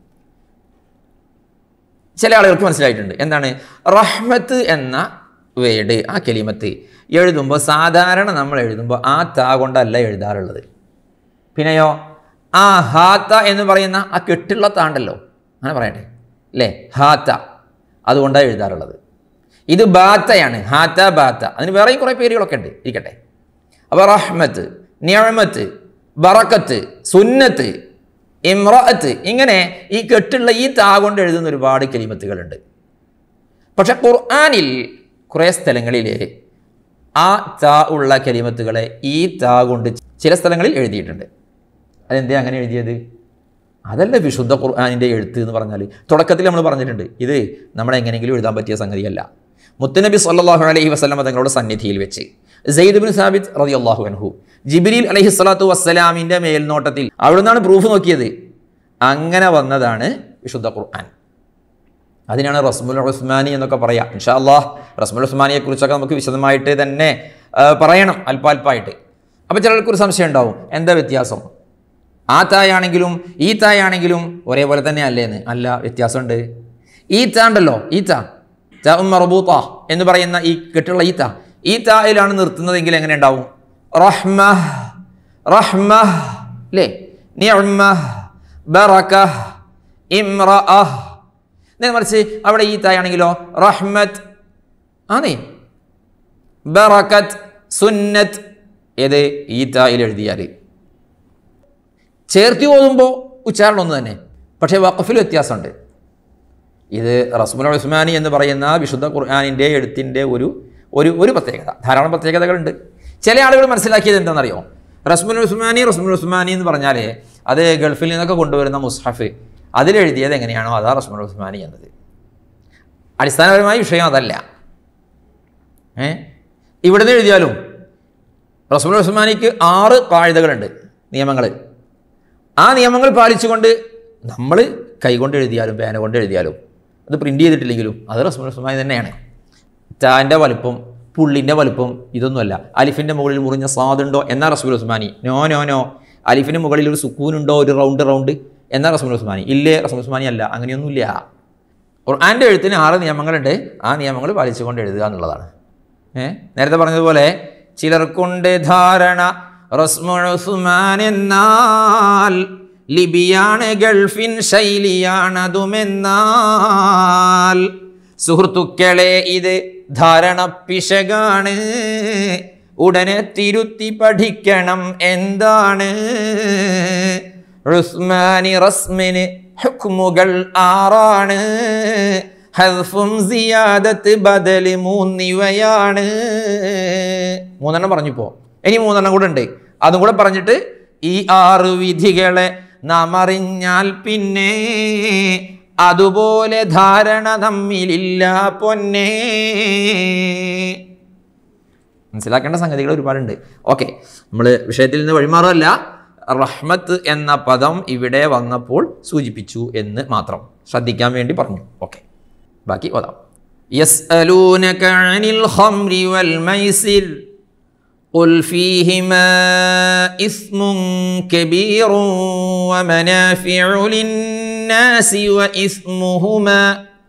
ചില ആളുകൾക്ക് മനസ്സിലായിട്ടുണ്ട് എന്താണ് റഹ്മത്ത് എന്ന വേഡ് ആ കെലിമത്ത് എഴുതുമ്പോൾ സാധാരണ നമ്മൾ എഴുതുമ്പോൾ ആ താ കൊണ്ടല്ല എഴുതാറുള്ളത് പിന്നെയോ ആ ഹാത്ത എന്ന് പറയുന്ന ആ കെട്ടുള്ള താണ്ടല്ലോ അങ്ങനെ പറയട്ടെ അല്ലേ ഹാത്ത അതുകൊണ്ടാണ് എഴുതാറുള്ളത് ഇത് ബാത്തയാണ് ഹാത്ത ബാത്ത അതിന് വേറെയും കുറേ പേരുകളൊക്കെ ഉണ്ട് ഇരിക്കട്ടെ അപ്പോൾ റഹ്മത്ത് നിയമത്ത് ബറക്കത്ത് സുന്നത്ത് ഇമ്രഅത്ത് ഇങ്ങനെ ഈ കെട്ടുള്ള ഈ താ കൊണ്ട് എഴുതുന്ന ഒരുപാട് കെലിമത്തുകളുണ്ട് പക്ഷെ ഖുർആനിൽ കുറേ സ്ഥലങ്ങളിൽ ആ താ ഉള്ള കെലിമത്തുകളെ ഈ താ കൊണ്ട് ചില സ്ഥലങ്ങളിൽ എഴുതിയിട്ടുണ്ട് അതെന്തേ അങ്ങനെ എഴുതിയത് അതല്ല വിശുദ്ധ ഖുർആാനിൻ്റെ എഴുത്ത് എന്ന് പറഞ്ഞാൽ തുടക്കത്തിൽ നമ്മൾ പറഞ്ഞിട്ടുണ്ട് ഇത് നമ്മളെ എങ്ങനെയെങ്കിലും എഴുതാൻ പറ്റിയ സംഗതിയല്ല മുത്തനബി സല്ലല്ലാഹു അലൈഹി വസല്ലമ തങ്ങളുടെ സന്നിധിയിൽ വെച്ച് സെയ്ദ് ബിൻ സാബിത്ത് റതി അള്ളാഹു അൻഹു ജിബിരിൽ അലൈഹി സ്വലാത്തു വസ്സലാമിൻ്റെ മേൽനോട്ടത്തിൽ അവിടുന്നാണ് പ്രൂഫ് നോക്കിയത് അങ്ങനെ വന്നതാണ് വിശുദ്ധ ഖുർആൻ അതിനാണ് റസ്മുൽ ഉസ്മാനി എന്നൊക്കെ പറയാം ഇൻഷാ അള്ളാഹ് റസ്മുൽ ഉസ്മാനിയെ കുറിച്ചൊക്കെ നമുക്ക് വിശദമായിട്ട് തന്നെ ആ, പറയണം അല്പാൽപ്പായിട്ട് അപ്പോൾ ചിലർക്ക് ഒരു സംശയം ഉണ്ടാവും എന്താ വ്യത്യാസം ആ തായാണെങ്കിലും ഈ തായാണെങ്കിലും ഒരേപോലെ തന്നെ അല്ലേന്ന് അല്ല വ്യത്യാസമുണ്ട് ഈ താ ഉണ്ടല്ലോ ഈ താ താ ഉം മറബൂത്ത എന്ന് പറയുന്ന ഈ കെട്ടുള്ള ഈ താ ഈ തായിലാണ് നിർത്തുന്നതെങ്കിൽ എങ്ങനെ ഉണ്ടാവും റഹ്മ റഹ്മ അല്ലേ നിഅമ ബറക ഇമ്രഅ നേരെ മറിച്ച് അവിടെ ഈ തായാണെങ്കിലോ റഹ്മത്ത് ആന്നേ ബറക്കത്ത് സുന്നത്ത് ഏത് ഈ തായിൽ എഴുതിയാൽ ചേർത്തി ഓതുമ്പോൾ ഉച്ചാരണം ഒന്ന് തന്നെ പക്ഷേ വഖഫിൽ വ്യത്യാസമുണ്ട് ഇത് റസ്മുൽ ഉസ്മാനി എന്ന് പറയുന്ന വിശുദ്ധ ഖുർആാനിൻ്റെ എഴുത്തിൻ്റെ ഒരു ഒരു ഒരു പ്രത്യേകത ധാരാളം പ്രത്യേകതകളുണ്ട് ചില ആളുകൾ മനസ്സിലാക്കിയത് എന്താണെന്നറിയോ റസ്മുൽ ഉസ്മാനി റസ്മുൽ ഉസ്മാനി എന്ന് പറഞ്ഞാൽ അത് ഗൾഫിൽ നിന്നൊക്കെ കൊണ്ടുവരുന്ന മുസ്ഹഫ് അതിലെഴുതിയത് എങ്ങനെയാണോ അതാ റസ്മുൽ ഉസ്മാനി എന്നത് അടിസ്ഥാനപരമായ വിഷയം അതല്ല ഏ ഇവിടുന്ന് എഴുതിയാലും റസ്മുൽ ഉസ്മാനിക്ക് ആറ് കാഴ്ചകളുണ്ട് നിയമങ്ങൾ ആ നിയമങ്ങൾ പാലിച്ചുകൊണ്ട് നമ്മൾ കൈകൊണ്ട് എഴുതിയാലും പേന കൊണ്ട് എഴുതിയാലും അത് പ്രിൻ്റ് ചെയ്തിട്ടില്ലെങ്കിലും അത് റസ്മുൽ ഉസ്മാനി തന്നെയാണ് താൻ്റെ വലുപ്പം പുള്ളിൻ്റെ വലുപ്പം ഇതൊന്നുമല്ല അലിഫിൻ്റെ മുകളിൽ മുറിഞ്ഞ സ്വാദുണ്ടോ എന്നാ Rasool Usmani no no no അലിഫിന് മുകളിൽ ഒരു സുക്കൂനുണ്ടോ ഒരു റൗണ്ട് റൗണ്ട് എന്നാ റസൂൽ ഉസ്മാനി ഇല്ലേ റസൂൽ ഉസ്മാനി അല്ല അങ്ങനെയൊന്നുമില്ല ഖുർആൻ്റെ എഴുത്തിന് ആറ് നിയമങ്ങളുണ്ട് ആ നിയമങ്ങൾ പാലിച്ചുകൊണ്ട് എഴുതുക എന്നുള്ളതാണ് ഏ നേരത്തെ പറഞ്ഞതുപോലെ ചിലർക്കുണ്ട് ധാരണ റസ്മുൽ ഉസ്മാൻ എന്നാൽ ലിബിയാണ് ഗൾഫിൻ ശൈലിയാണതുമെന്നാൽ സുഹൃത്തുക്കളെ ഇത് ധാരണ പിശകാണ് ഉടനെ തിരുത്തി പഠിക്കണം എന്താണ് ഉസ്മാനി റസ്മിന് ഹുക്മുകൾ ആറാണ് ഹൽഫും സിയാദത്ത് ബദല് മൂന്നിവയാണ് മൂന്നെണ്ണം പറഞ്ഞിപ്പോ ഇനി മൂന്നെണ്ണം കൂടെ ഉണ്ട് അതും കൂടെ പറഞ്ഞിട്ട് ഈ ആറ് വിധികളെ നാം അറിഞ്ഞാൽ പിന്നെ അതുപോലെ ധാരണ നമ്മിലില്ല പൊന്നേ മനസ്സിലാക്കേണ്ട സംഗതികൾ ഒരുപാടുണ്ട് ഓക്കെ നമ്മൾ വിഷയത്തിൽ നിന്ന് വഴിമാറല്ല റഹ്മത്ത് എന്ന പദം ഇവിടെ വന്നപ്പോൾ സൂചിപ്പിച്ചു എന്ന് മാത്രം ശ്രദ്ധിക്കാൻ വേണ്ടി പറഞ്ഞു ഓക്കെ ബാക്കി ഓതാം يسألونك عن الخمر والميسر قل فيهما إثم كبير ومنافع للناس وإثمهما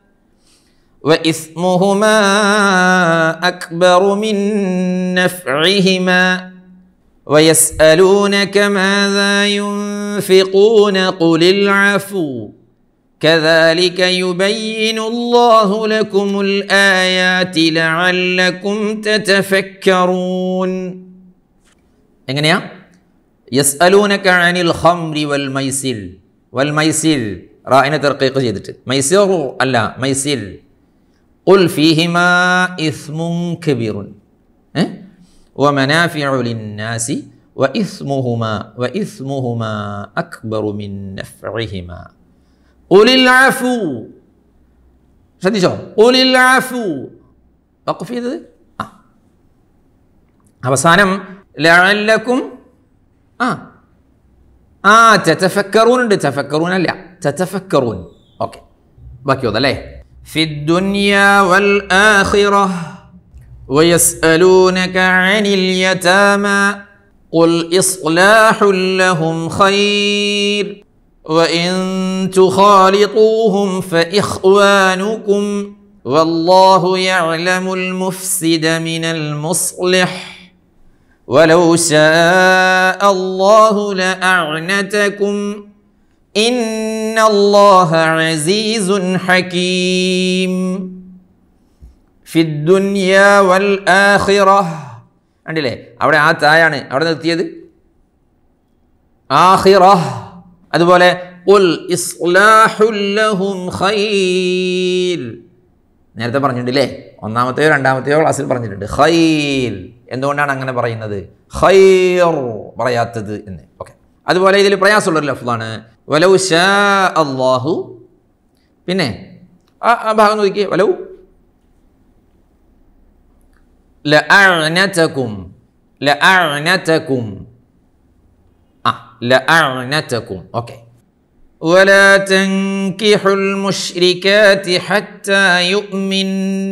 وإثمهما أكبر من نفعهما ويسألونك ماذا ينفقون قل العفو كذلك يبين الله لكم الآيات لعلكم تتفكرون എങ്ങനെയാ യസ്അലൂനക അനിൽ ഖംരി വൽ മൈസിൽ വൽ മൈസിൽ റായിനെ തർക്കീഖ് ചെയ്തിട്ട് മൈസിർ അല്ല മൈസിൽ ഖുൽ ഫീഹിമാ ഇസ്മുൻ കബീറുൻ ഏ ومنافع للناس وإثمهما وإثمهما أكبر من نفعهما قل العفو ശ്രദ്ധിച്ചോ قل العفو വഖഫ് ചെയ്തത് ആ അവസാനം ലഅല്ലക്കും ആ ആ തതഫക്കറൂൻ ഉണ്ട് തഫക്കറൂൻ അല്ല തതഫക്കറൂൻ ഓക്കെ ബാക്കി ഓതല്ലേ في الدنيا والآخرة ويسألونك عن اليتامى قل إصلاح لهم خير وإن تخالطوهم فإخوانكم والله يعلم المفسد من المصلح ولو شاء الله لأعنتكم إن الله عزيز حكيم ഫിദ്ദുന്യ വൽ ആഖിറ കണ്ടില്ലേ അവിടെ ആ തായാണ് അവിടെ നിർത്തിയത് ആഖിറ അതുപോലെ ഉൽ ഇസ്ലാഹുൽ ലഹും ഖൈർ നേരത്തെ പറഞ്ഞിട്ടില്ലേ ഒന്നാമത്തെയോ രണ്ടാമത്തെയോ ക്ലാസ്സിൽ പറഞ്ഞിട്ടുണ്ട് ഖൈൽ എന്തുകൊണ്ടാണ് അങ്ങനെ പറയുന്നത് ഖൈർ പറയാത്തത് എന്ന് ഓക്കെ അതുപോലെ ഇതിൽ പ്രയാസമുള്ളൊരു ലഫ്ലാണ് വലൗ ഷാ അള്ളാഹു പിന്നെ ആ ആ ഭാഗം നോക്കിയേ വലൗ ലഅഅനതകും ലഅഅനതകും ആ ലഅഅനതകും ഓക്കെ ولا تنكحوا المشركات حتى يؤمن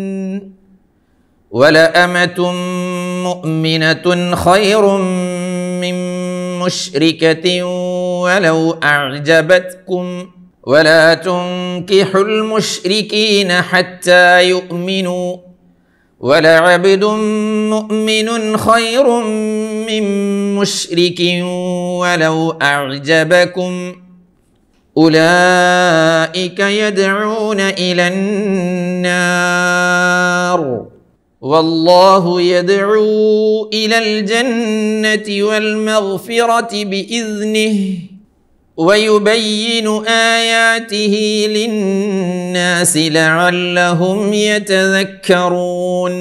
ولأمة مؤمنة خير من مشركة ولو أعجبتكم ولا تنكحوا المشركين حتى يؤمنوا ولعبد مؤمن خير من مشرك ولو أعجبكم أولئك يدعون إلى النار والله يدعو إلى الجنة والمغفرة بإذنه ويبين آياته للناس لعلهم يتذكرون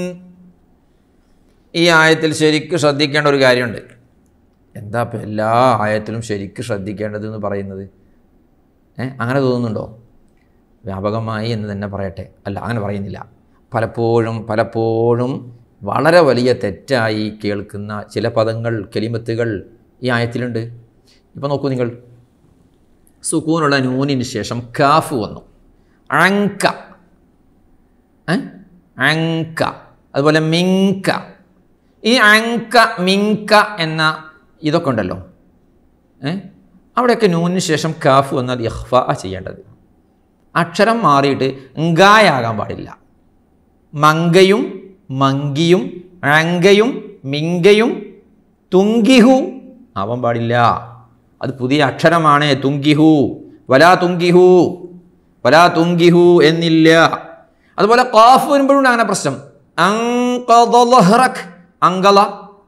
ഈ ആയത്തിൽ ശരിക്ക് ശ്രദ്ധിക്കേണ്ട ഒരു കാര്യമുണ്ട് എന്താ ഇപ്പം എല്ലാ ആയത്തിലും ശരിക്ക് ശ്രദ്ധിക്കേണ്ടത് എന്ന് പറയുന്നത് ഏ അങ്ങനെ തോന്നുന്നുണ്ടോ വ്യാപകമായി എന്ന് തന്നെ പറയട്ടെ അല്ല അങ്ങനെ പറയുന്നില്ല പലപ്പോഴും പലപ്പോഴും വളരെ വലിയ തെറ്റായി കേൾക്കുന്ന ചില പദങ്ങൾ കെലിമത്തുകൾ ഈ ആയത്തിലുണ്ട് ഇപ്പോൾ നോക്കൂ നിങ്ങൾ സുക്കൂനുള്ള നൂനിന് ശേഷം കാഫ് വന്നു അങ്ക ഏ? അങ്ക അതുപോലെ മിങ്ക ഈ അങ്ക മിങ്ക എന്ന ഇതൊക്കെ ഉണ്ടല്ലോ ഏ അവിടെയൊക്കെ നൂനിന് ശേഷം കാഫ് വന്നാൽ ഇഹ്ഫ ചെയ്യേണ്ടത് അക്ഷരം മാറിയിട്ട് ങ്കായാകാൻ പാടില്ല മങ്കയും മങ്കിയും അങ്കയും മിങ്കയും തുങ്കിഹു ആവാൻ പാടില്ല അത് പുതിയ അക്ഷരമാണ് തുങ്കിഹു വലാ തുങ്കിഹു വലാ തുങ്കിഹു എന്നില്ല അതുപോലെ കാഫ് വരുമ്പോഴും അങ്ങനെ പ്രശ്നം അങ്കദലഹ്റക് അങ്കല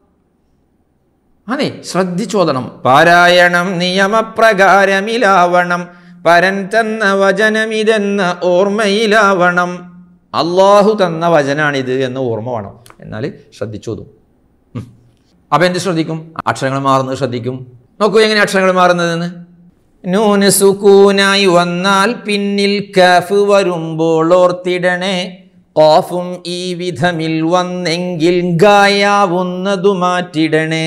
അതെ ശ്രദ്ധിച്ചോദണം പാരായണം നിയമപ്രകാരമിലാവണം പരൻ തന്ന വചനമിതെന്ന ഓർമ്മയിലാവണം അള്ളാഹു തന്ന വചനാണിത് എന്ന് ഓർമ്മ വേണം എന്നാൽ ശ്രദ്ധിച്ചോതും ഉം. അപ്പൊ എന്ത് ശ്രദ്ധിക്കും അക്ഷരങ്ങൾ മാറുന്നത് ശ്രദ്ധിക്കും നോക്കൂ എങ്ങനെ അക്ഷരങ്ങൾ മാറുന്നതെന്ന് നൂന് സുക്കൂനായി വന്നാൽ പിന്നിൽ കാഫ് വരുമ്പോൾ ഓർത്തിടണേ കോഫും ഈ വിധമിൽ വന്നെങ്കിൽ ഗായാവുന്നതു മാറ്റിടണേ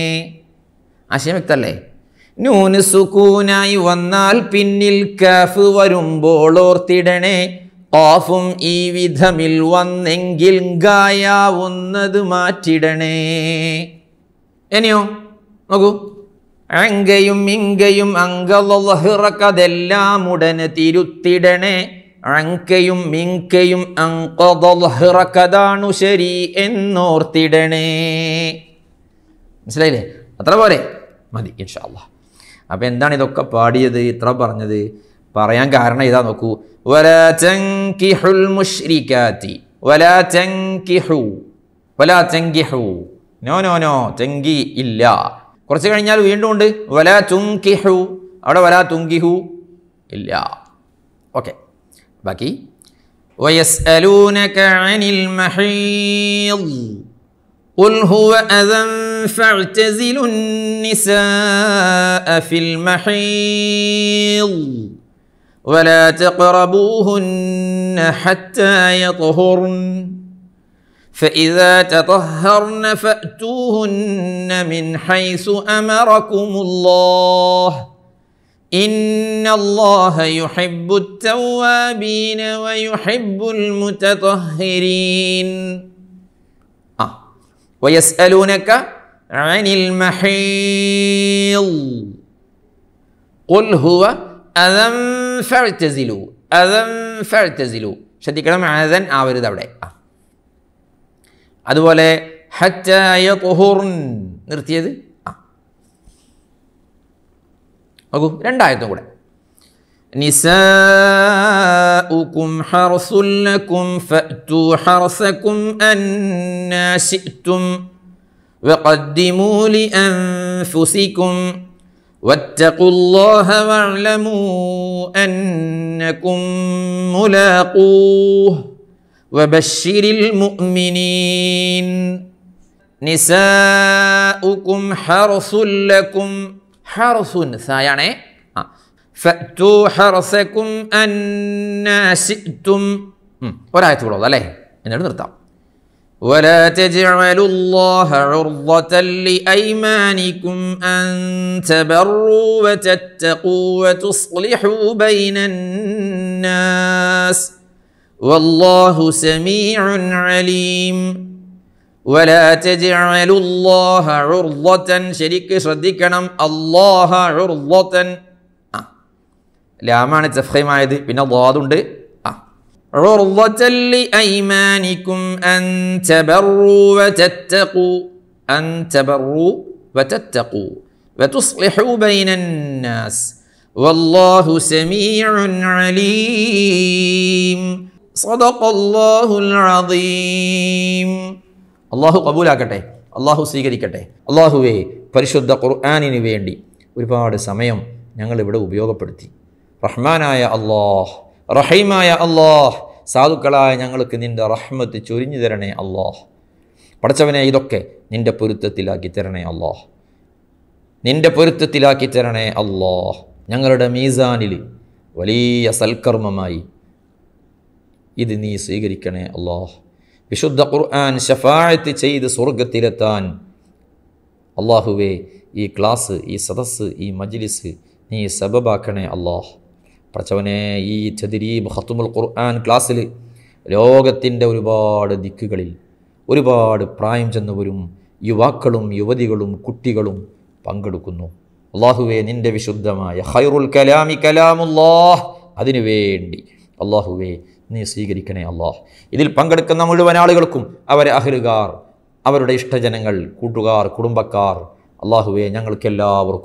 ആശയം വ്യക്തല്ലേ നൂന് സുക്കൂനായി വന്നാൽ പിന്നിൽ കാഫ് വരുമ്പോൾ ഓർത്തിടണേ കോഫും ഈ വിധമിൽ വന്നെങ്കിൽ ഗായാവുന്നത് മാറ്റിടണേ ഇനിയോ നോക്കൂ അങ്കയും ഇങ്കയും അങ്കലഹിറക്കതെല്ലാം ഉടനെ തിരുത്തിടണേ അങ്കയും മിങ്കയും അങ്കലഹിറക്കതാണു ശരി എന്നോർത്തിടണേ മനസ്സിലായില്ലേ അത്ര പോരെ മതി ഇൻഷാ അല്ലാ അപ്പം എന്താണ് ഇതൊക്കെ പാടിയത് ഇത്ര പറഞ്ഞത് പറയാൻ കാരണം ഇതാ നോക്കൂ വലാ തൻകിഹുൽ മുശ്രിക്കാത്തി വലാ തൻകിഹു വലാ തൻകിഹു നോ നോ നോ തെങ്കി ഇല്ല കുറച്ച് കഴിഞ്ഞാൽ വീണ്ടും ഉണ്ട് വലാ തുങ്കിഹു അവിടെ വലാ തുങ്കിഹു ഇല്ല ഓക്കെ ബാക്കി ويسألونك عن المحيض قل هو أذى فاعتزلوا النساء في المحيض ولا تقربوهن حتى يطهرن فإذا تطهرن فأتوهن من حيث أمركم الله إن الله يحب التوابين ويحب المتطهرين آه. ويسألونك عن المحيض قل هو أذى فاعتزلوا أذى فاعتزلوا ശ്രദ്ധിക്കണം അദൻ ആവരുത് അവിടെ ആ അതുപോലെ ഹറ്റായ തുഹുർൻ നിർത്തിയത് ആ നോക്കൂ രണ്ടായത്തും കൂടെ നിസാഉക്കും ഹർസുൽ ലക്കും ഫഅ്തു ഹർസക്കും അന്നാ ശിഅ്തും وقدموا لأنفسكم واتقوا الله واعلموا أنكم ملاقوه وبشر المؤمنين നിസാഉക്കും ഹർസുൻ ലക്കും ഹർസുൻ സായാണേ ആ ഫഅ്തു ഹർസക്കും അന്നാ ശിഅ്തും ഉം, ഒരായത്തോളം അല്ലേ എന്നിട്ട് നിർത്താം ولا تجعلوا الله عرضة لأيمانكم أن تبروا وتتقوا وتصلحوا بين الناس والله سميع عليم ولا تجعلوا الله عرضة شريك ശ്രദ്ധിക്കണം الله عرضة ആ ലാമാണ് തഫ്ഹീമായത് പിന്നെ ദ്വാദുണ്ട് ആ عرضة لأيمانكم أن تبروا وتتقوا أن تبروا وتتقوا وتصلحوا بين الناس والله سميع عليم صدق الله العظيم അള്ളാഹു കബൂലാക്കട്ടെ അള്ളാഹു സ്വീകരിക്കട്ടെ അള്ളാഹുവേ പരിശുദ്ധ ഖുർആാനിന് വേണ്ടി ഒരുപാട് സമയം ഞങ്ങൾ ഇവിടെ ഉപയോഗപ്പെടുത്തി റഹ്മാനായ അള്ളാഹ് റഹീമായ അള്ളാഹ് സാധുക്കളായ ഞങ്ങൾക്ക് നിൻ്റെ റഹ്മത്ത് ചൊരിഞ്ഞു തരണേ അള്ളാഹ് പടച്ചവനെ ഇതൊക്കെ നിൻ്റെ പൊരുത്തത്തിലാക്കി തരണേ അള്ളാഹ് നിൻ്റെ പൊരുത്തത്തിലാക്കി തരണേ അള്ളാഹ് ഞങ്ങളുടെ മീസാനിൽ വലിയ സൽക്കർമ്മമായി ഇത് നീ സ്വീകരിക്കണേ അള്ളാഹ് വിശുദ്ധ ഖുർആൻ ഷഫായത്ത് ചെയ്ത് സ്വർഗത്തിലെത്താൻ അള്ളാഹുവേ ഈ ക്ലാസ് ഈ സദസ്സ് ഈ മജ്ലിസ് നീ സബബാക്കണേ അള്ളാഹ് പ്രച്ചവനെ ഈ ചതിരീബ് ഖത്തുമുൽ ഖുർആൻ ക്ലാസ്സിൽ ലോകത്തിൻ്റെ ഒരുപാട് ദിക്കുകളിൽ ഒരുപാട് പ്രായം ചെന്നവരും യുവാക്കളും യുവതികളും കുട്ടികളും പങ്കെടുക്കുന്നു അള്ളാഹുവേ നിൻ്റെ വിശുദ്ധമായ ഖൈറുൽ കലാമി കലാമുല്ലാഹ് അതിനു വേണ്ടി അള്ളാഹുവേ നീ സ്വീകരിക്കണേ അള്ളാഹ് ഇതിൽ പങ്കെടുക്കുന്ന മുഴുവൻ ആളുകൾക്കും അവരെ അഹലുകാർ അവരുടെ ഇഷ്ടജനങ്ങൾ കൂട്ടുകാർ കുടുംബക്കാർ അള്ളാഹുവെ ഞങ്ങൾക്കെല്ലാവർക്കും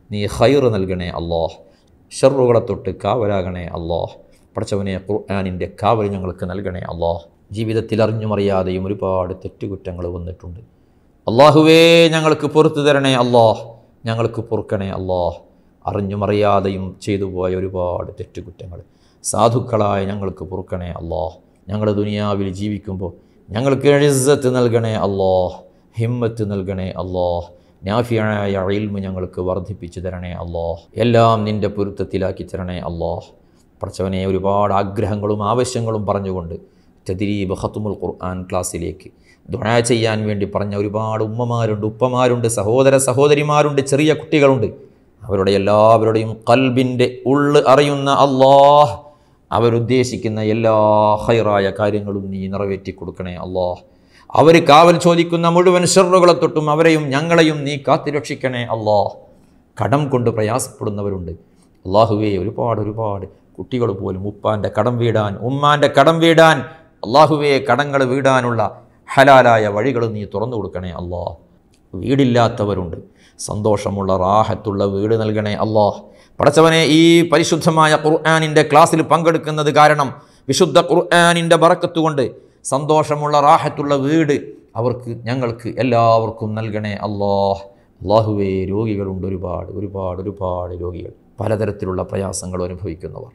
നീ ഹൈർ നൽകണേ അള്ളാഹ് ഷെറുകളെ തൊട്ട് കാവലാകണേ അള്ളാഹ് പഠിച്ചവനെ ഖുർആാനിൻ്റെ കാവൽ ഞങ്ങൾക്ക് നൽകണേ അള്ളാഹ് ജീവിതത്തിൽ അറിഞ്ഞുമറിയാതെയും ഒരുപാട് തെറ്റുകുറ്റങ്ങൾ വന്നിട്ടുണ്ട് അള്ളാഹുവേ ഞങ്ങൾക്ക് പുറത്തു തരണേ അള്ളാഹ് ഞങ്ങൾക്ക് പൊറുക്കണേ അള്ളാഹ് അറിഞ്ഞുമറിയാതെയും ചെയ്തു പോയ ഒരുപാട് തെറ്റുകുറ്റങ്ങൾ സാധുക്കളായ ഞങ്ങൾക്ക് പൊറുക്കണേ അള്ളാഹ് ഞങ്ങൾ ദുനിയാവിൽ ജീവിക്കുമ്പോൾ ഞങ്ങൾക്ക് എഴുസത്ത് നൽകണേ അള്ളാഹ് ഹിമ്മത്ത് നൽകണേ അള്ളാഹ് നാഫിയായ ഇൽമ് ഞങ്ങൾക്ക് വർദ്ധിപ്പിച്ചു തരണേ അള്ളാഹ് എല്ലാം നിൻ്റെ പൊരുത്തത്തിലാക്കി തരണേ അള്ളാഹ് പഠിച്ചവനെ ഒരുപാട് ആഗ്രഹങ്ങളും ആവശ്യങ്ങളും പറഞ്ഞുകൊണ്ട് തദ്രീബ് ഖത്തുമുൽ ഖുർആൻ ക്ലാസ്സിലേക്ക് ദുആ ചെയ്യാൻ വേണ്ടി പറഞ്ഞ ഒരുപാട് ഉമ്മമാരുണ്ട് ഉപ്പമാരുണ്ട് സഹോദര സഹോദരിമാരുണ്ട് ചെറിയ കുട്ടികളുണ്ട് അവരുടെ എല്ലാവരുടെയും കൽബിൻ്റെ ഉള്ള് അറിയുന്ന അള്ളാഹ് അവരുദ്ദേശിക്കുന്ന എല്ലാ ഹൈറായ കാര്യങ്ങളും നീ നിറവേറ്റി കൊടുക്കണേ അള്ളാഹ് അവർ കാവൽ ചോദിക്കുന്ന മുഴുവൻ ഷെറുകളെ തൊട്ടും അവരെയും ഞങ്ങളെയും നീ കാത്തിരക്ഷിക്കണേ അള്ളാഹ് കടം കൊണ്ട് പ്രയാസപ്പെടുന്നവരുണ്ട് അള്ളാഹുവേ ഒരുപാട് ഒരുപാട് കുട്ടികൾ പോലും ഉപ്പാൻ്റെ കടം വീടാൻ ഉമ്മാൻ്റെ കടം വീടാൻ അള്ളാഹുവേ കടങ്ങൾ വീടാനുള്ള ഹലാലായ വഴികൾ നീ തുറന്നു കൊടുക്കണേ അള്ളാഹ് വീടില്ലാത്തവരുണ്ട് സന്തോഷമുള്ള റാഹത്തുള്ള വീട് നൽകണേ അള്ളാഹ് പടച്ചവനെ ഈ പരിശുദ്ധമായ ഖുർആാനിൻ്റെ ക്ലാസ്സിൽ പങ്കെടുക്കുന്നത് കാരണം വിശുദ്ധ ഖുർആാനിൻ്റെ ബറക്കത്ത് കൊണ്ട് സന്തോഷമുള്ള റാഹത്തുള്ള വീട് അവർക്ക് ഞങ്ങൾക്ക് എല്ലാവർക്കും നൽകണേ അള്ളാഹ് അള്ളാഹുവേ രോഗികളുണ്ട് ഒരുപാട് ഒരുപാട് ഒരുപാട് രോഗികൾ പലതരത്തിലുള്ള പ്രയാസങ്ങൾ അനുഭവിക്കുന്നവർ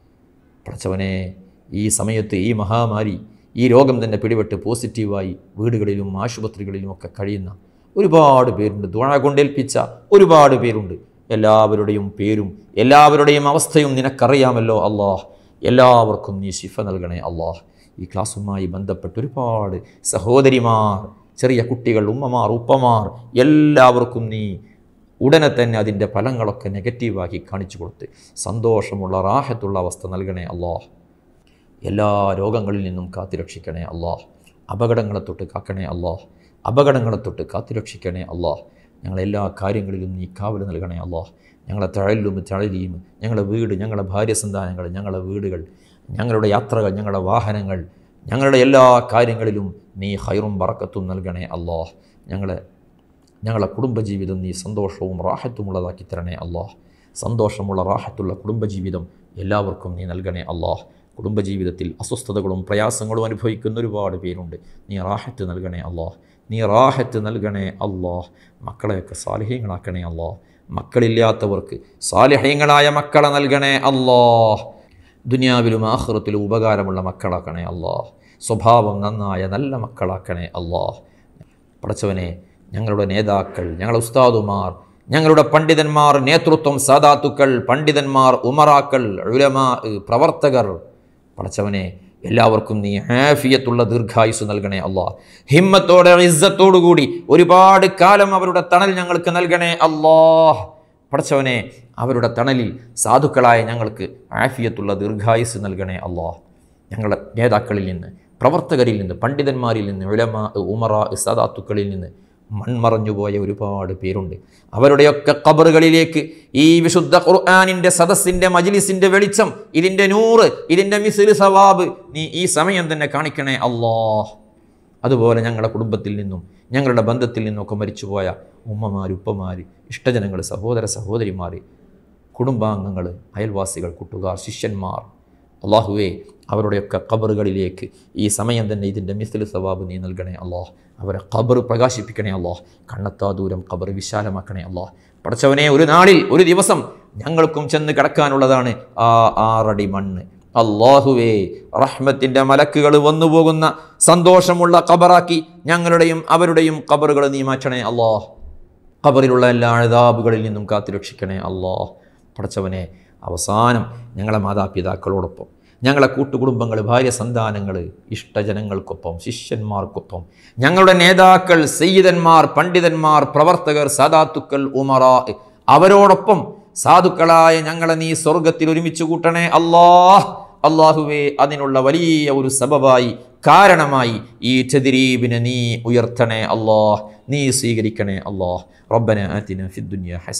പടച്ചവനെ ഈ സമയത്ത് ഈ മഹാമാരി ഈ രോഗം തന്നെ പിടിപെട്ട് പോസിറ്റീവായി വീടുകളിലും ആശുപത്രികളിലുമൊക്കെ കഴിയുന്ന ഒരുപാട് പേരുണ്ട് ദുഴ കൊണ്ടേൽപ്പിച്ച ഒരുപാട് പേരുണ്ട് എല്ലാവരുടെയും പേരും എല്ലാവരുടെയും അവസ്ഥയും നിനക്കറിയാമല്ലോ അള്ളാഹ് എല്ലാവർക്കും നീ ശിഫ നൽകണേ അള്ളാഹ് ഈ ക്ലാസ്സുമായി ബന്ധപ്പെട്ട് ഒരുപാട് സഹോദരിമാർ ചെറിയ കുട്ടികൾ ഉമ്മമാർ ഉപ്പമാർ എല്ലാവർക്കും നീ ഉടനെ തന്നെ അതിൻ്റെ ഫലങ്ങളൊക്കെ നെഗറ്റീവാക്കി കാണിച്ചു കൊടുത്ത് സന്തോഷമുള്ള റാഹത്തുള്ള അവസ്ഥ നൽകണേ അള്ളാഹ് എല്ലാ രോഗങ്ങളിൽ നിന്നും കാത്തുരക്ഷിക്കണേ അള്ളാഹ് അപകടങ്ങളെ തൊട്ട് കാക്കണേ അള്ളാഹ് അപകടങ്ങളെ തൊട്ട് കാത്തുരക്ഷിക്കണേ അള്ളാഹ് ഞങ്ങളെല്ലാ കാര്യങ്ങളിലും നീ കാവൽ നൽകണേ അള്ളാഹ് ഞങ്ങളെ തഴലും തഴലിയും ഞങ്ങളുടെ വീട് ഞങ്ങളുടെ ഭാര്യ സന്താനങ്ങൾ ഞങ്ങളുടെ വീടുകൾ ഞങ്ങളുടെ യാത്രകൾ ഞങ്ങളുടെ വാഹനങ്ങൾ ഞങ്ങളുടെ എല്ലാ കാര്യങ്ങളിലും നീ ഹൈറും ബറക്കത്തും നൽകണേ അള്ളാഹ് ഞങ്ങളെ ഞങ്ങളെ കുടുംബജീവിതം നീ സന്തോഷവും റാഹത്തുമുള്ളതാക്കി തരണേ അള്ളാഹ് സന്തോഷമുള്ള റാഹത്തുള്ള കുടുംബജീവിതം എല്ലാവർക്കും നീ നൽകണേ അള്ളാഹ് കുടുംബജീവിതത്തിൽ അസ്വസ്ഥതകളും പ്രയാസങ്ങളും അനുഭവിക്കുന്ന ഒരുപാട് പേരുണ്ട് നീ റാഹത്ത് നൽകണേ അള്ളാഹ് നീ റാഹത്ത് നൽകണേ അള്ളാഹ് മക്കളെയൊക്കെ സാലിഹ്യങ്ങളാക്കണേ അള്ളാഹ് മക്കളില്ലാത്തവർക്ക് സാലിഹ്യങ്ങളായ മക്കളെ നൽകണേ അള്ളാഹ് ദുനിയാവിലും ആഹ്റത്തിലും ഉപകാരമുള്ള മക്കളാക്കണേ അള്ളാഹ് സ്വഭാവം നന്നായ നല്ല മക്കളാക്കണേ അള്ളാഹ് പടച്ചവനെ ഞങ്ങളുടെ നേതാക്കൾ ഞങ്ങളുടെ ഉസ്താദുമാർ ഞങ്ങളുടെ പണ്ഡിതന്മാർ നേതൃത്വം സാദാത്തുക്കൾ പണ്ഡിതന്മാർ ഉമറാക്കൾ ഉലമാ പ്രവർത്തകർ പടച്ചവനെ എല്ലാവർക്കും നീ ഹാഫിയത്തുള്ള ദീർഘായുസ് നൽകണേ അള്ളാഹ് ഹിമ്മത്തോടെ ഇസ്സത്തോടുകൂടി ഒരുപാട് കാലം അവരുടെ തണൽ ഞങ്ങൾക്ക് നൽകണേ അള്ളാഹ് പടച്ചവനെ അവരുടെ തണലിൽ സാധുക്കളായ ഞങ്ങൾക്ക് ആഫിയത്തുള്ള ദീർഘായുസ് നൽകണേ അള്ളാഹ് ഞങ്ങളുടെ നേതാക്കളിൽ നിന്ന് പ്രവർത്തകരിൽ നിന്ന് പണ്ഡിതന്മാരിൽ നിന്ന് ഉലമ ഉമറ സദാത്തുക്കളിൽ നിന്ന് മൺമറഞ്ഞുപോയ ഒരുപാട് പേരുണ്ട് അവരുടെയൊക്കെ കബറുകളിലേക്ക് ഈ വിശുദ്ധ ഖുർആാനിൻ്റെ സദസ്സിൻ്റെ മജ്ലിസിൻ്റെ വെളിച്ചം ഇതിൻ്റെ നൂറ് ഇതിൻ്റെ മിസിൽ സവാബ് നീ ഈ സമയം തന്നെ കാണിക്കണേ അള്ളാഹ് അതുപോലെ ഞങ്ങളുടെ കുടുംബത്തിൽ നിന്നും ഞങ്ങളുടെ ബന്ധത്തിൽ നിന്നൊക്കെ മരിച്ചുപോയ ഉമ്മമാർ ഉപ്പമാർ ഇഷ്ടജനങ്ങൾ സഹോദര സഹോദരിമാർ കുടുംബാംഗങ്ങൾ അയൽവാസികൾ കൂട്ടുകാർ ശിഷ്യന്മാർ അള്ളാഹുവേ അവരുടെയൊക്കെ ഖബറുകളിലേക്ക് ഈ സമയം തന്നെ ഇതിൻ്റെ മിസ്ലു സവാബ് നീ നൽകണേ അള്ളാഹ് അവരെ ഖബർ പ്രകാശിപ്പിക്കണേ അള്ളാഹ് കണ്ണത്താ ദൂരം ഖബർ വിശാലമാക്കണേ അള്ളാഹ് പടച്ചവനെ ഒരു നാളിൽ ഒരു ദിവസം ഞങ്ങൾക്കും ചെന്ന് കിടക്കാനുള്ളതാണ് ആ ആറടി മണ്ണ് അള്ളാഹുവേ റഹ്മത്തിൻ്റെ മലക്കുകൾ വന്നു പോകുന്ന സന്തോഷമുള്ള ഖബറാക്കി ഞങ്ങളുടെയും അവരുടെയും ഖബറുകൾ നീ മാറ്റണേ അള്ളാഹ് ഖബറിലുള്ള എല്ലാ അഴുതാബുകളിൽ നിന്നും കാത്തുരക്ഷിക്കണേ അള്ളാഹ് പടച്ചവനെ അവസാനം ഞങ്ങളെ മാതാപിതാക്കളോടൊപ്പം ഞങ്ങളെ കൂട്ടുകുടുംബങ്ങൾ ഭാര്യ സന്താനങ്ങൾ ഇഷ്ടജനങ്ങൾക്കൊപ്പം ശിഷ്യന്മാർക്കൊപ്പം ഞങ്ങളുടെ നേതാക്കൾ സയ്യിദന്മാർ പണ്ഡിതന്മാർ പ്രവർത്തകർ സദാത്തുക്കൾ ഉമറാ അവരോടൊപ്പം സാധുക്കളായ ഞങ്ങളെ നീ സ്വർഗത്തിൽ ഒരുമിച്ച് കൂട്ടണേ അല്ലാഹ് അള്ളാഹുവേ അതിനുള്ള വലിയ ഒരു സബബായി കാരണമായി ഈ ചതിരീബിനെ നീ ഉയർത്തണേ അല്ലാഹ് നീ സ്വീകരിക്കണേ അല്ലാഹ് റബ്ബന ആതിന ഫിദ്ദുനിയ ഹസന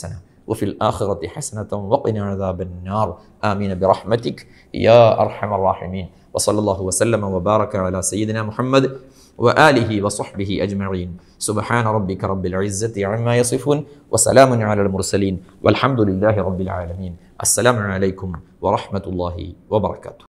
وفي الآخرة حسنة وقنا عذاب النار آمين برحمتك يا أرحم الراحمين وصلى الله وسلم وبارك على سيدنا محمد وآله وصحبه أجمعين سبحان ربك رب العزة عما يصفون وسلام على المرسلين والحمد لله رب العالمين السلام عليكم ورحمة الله وبركاته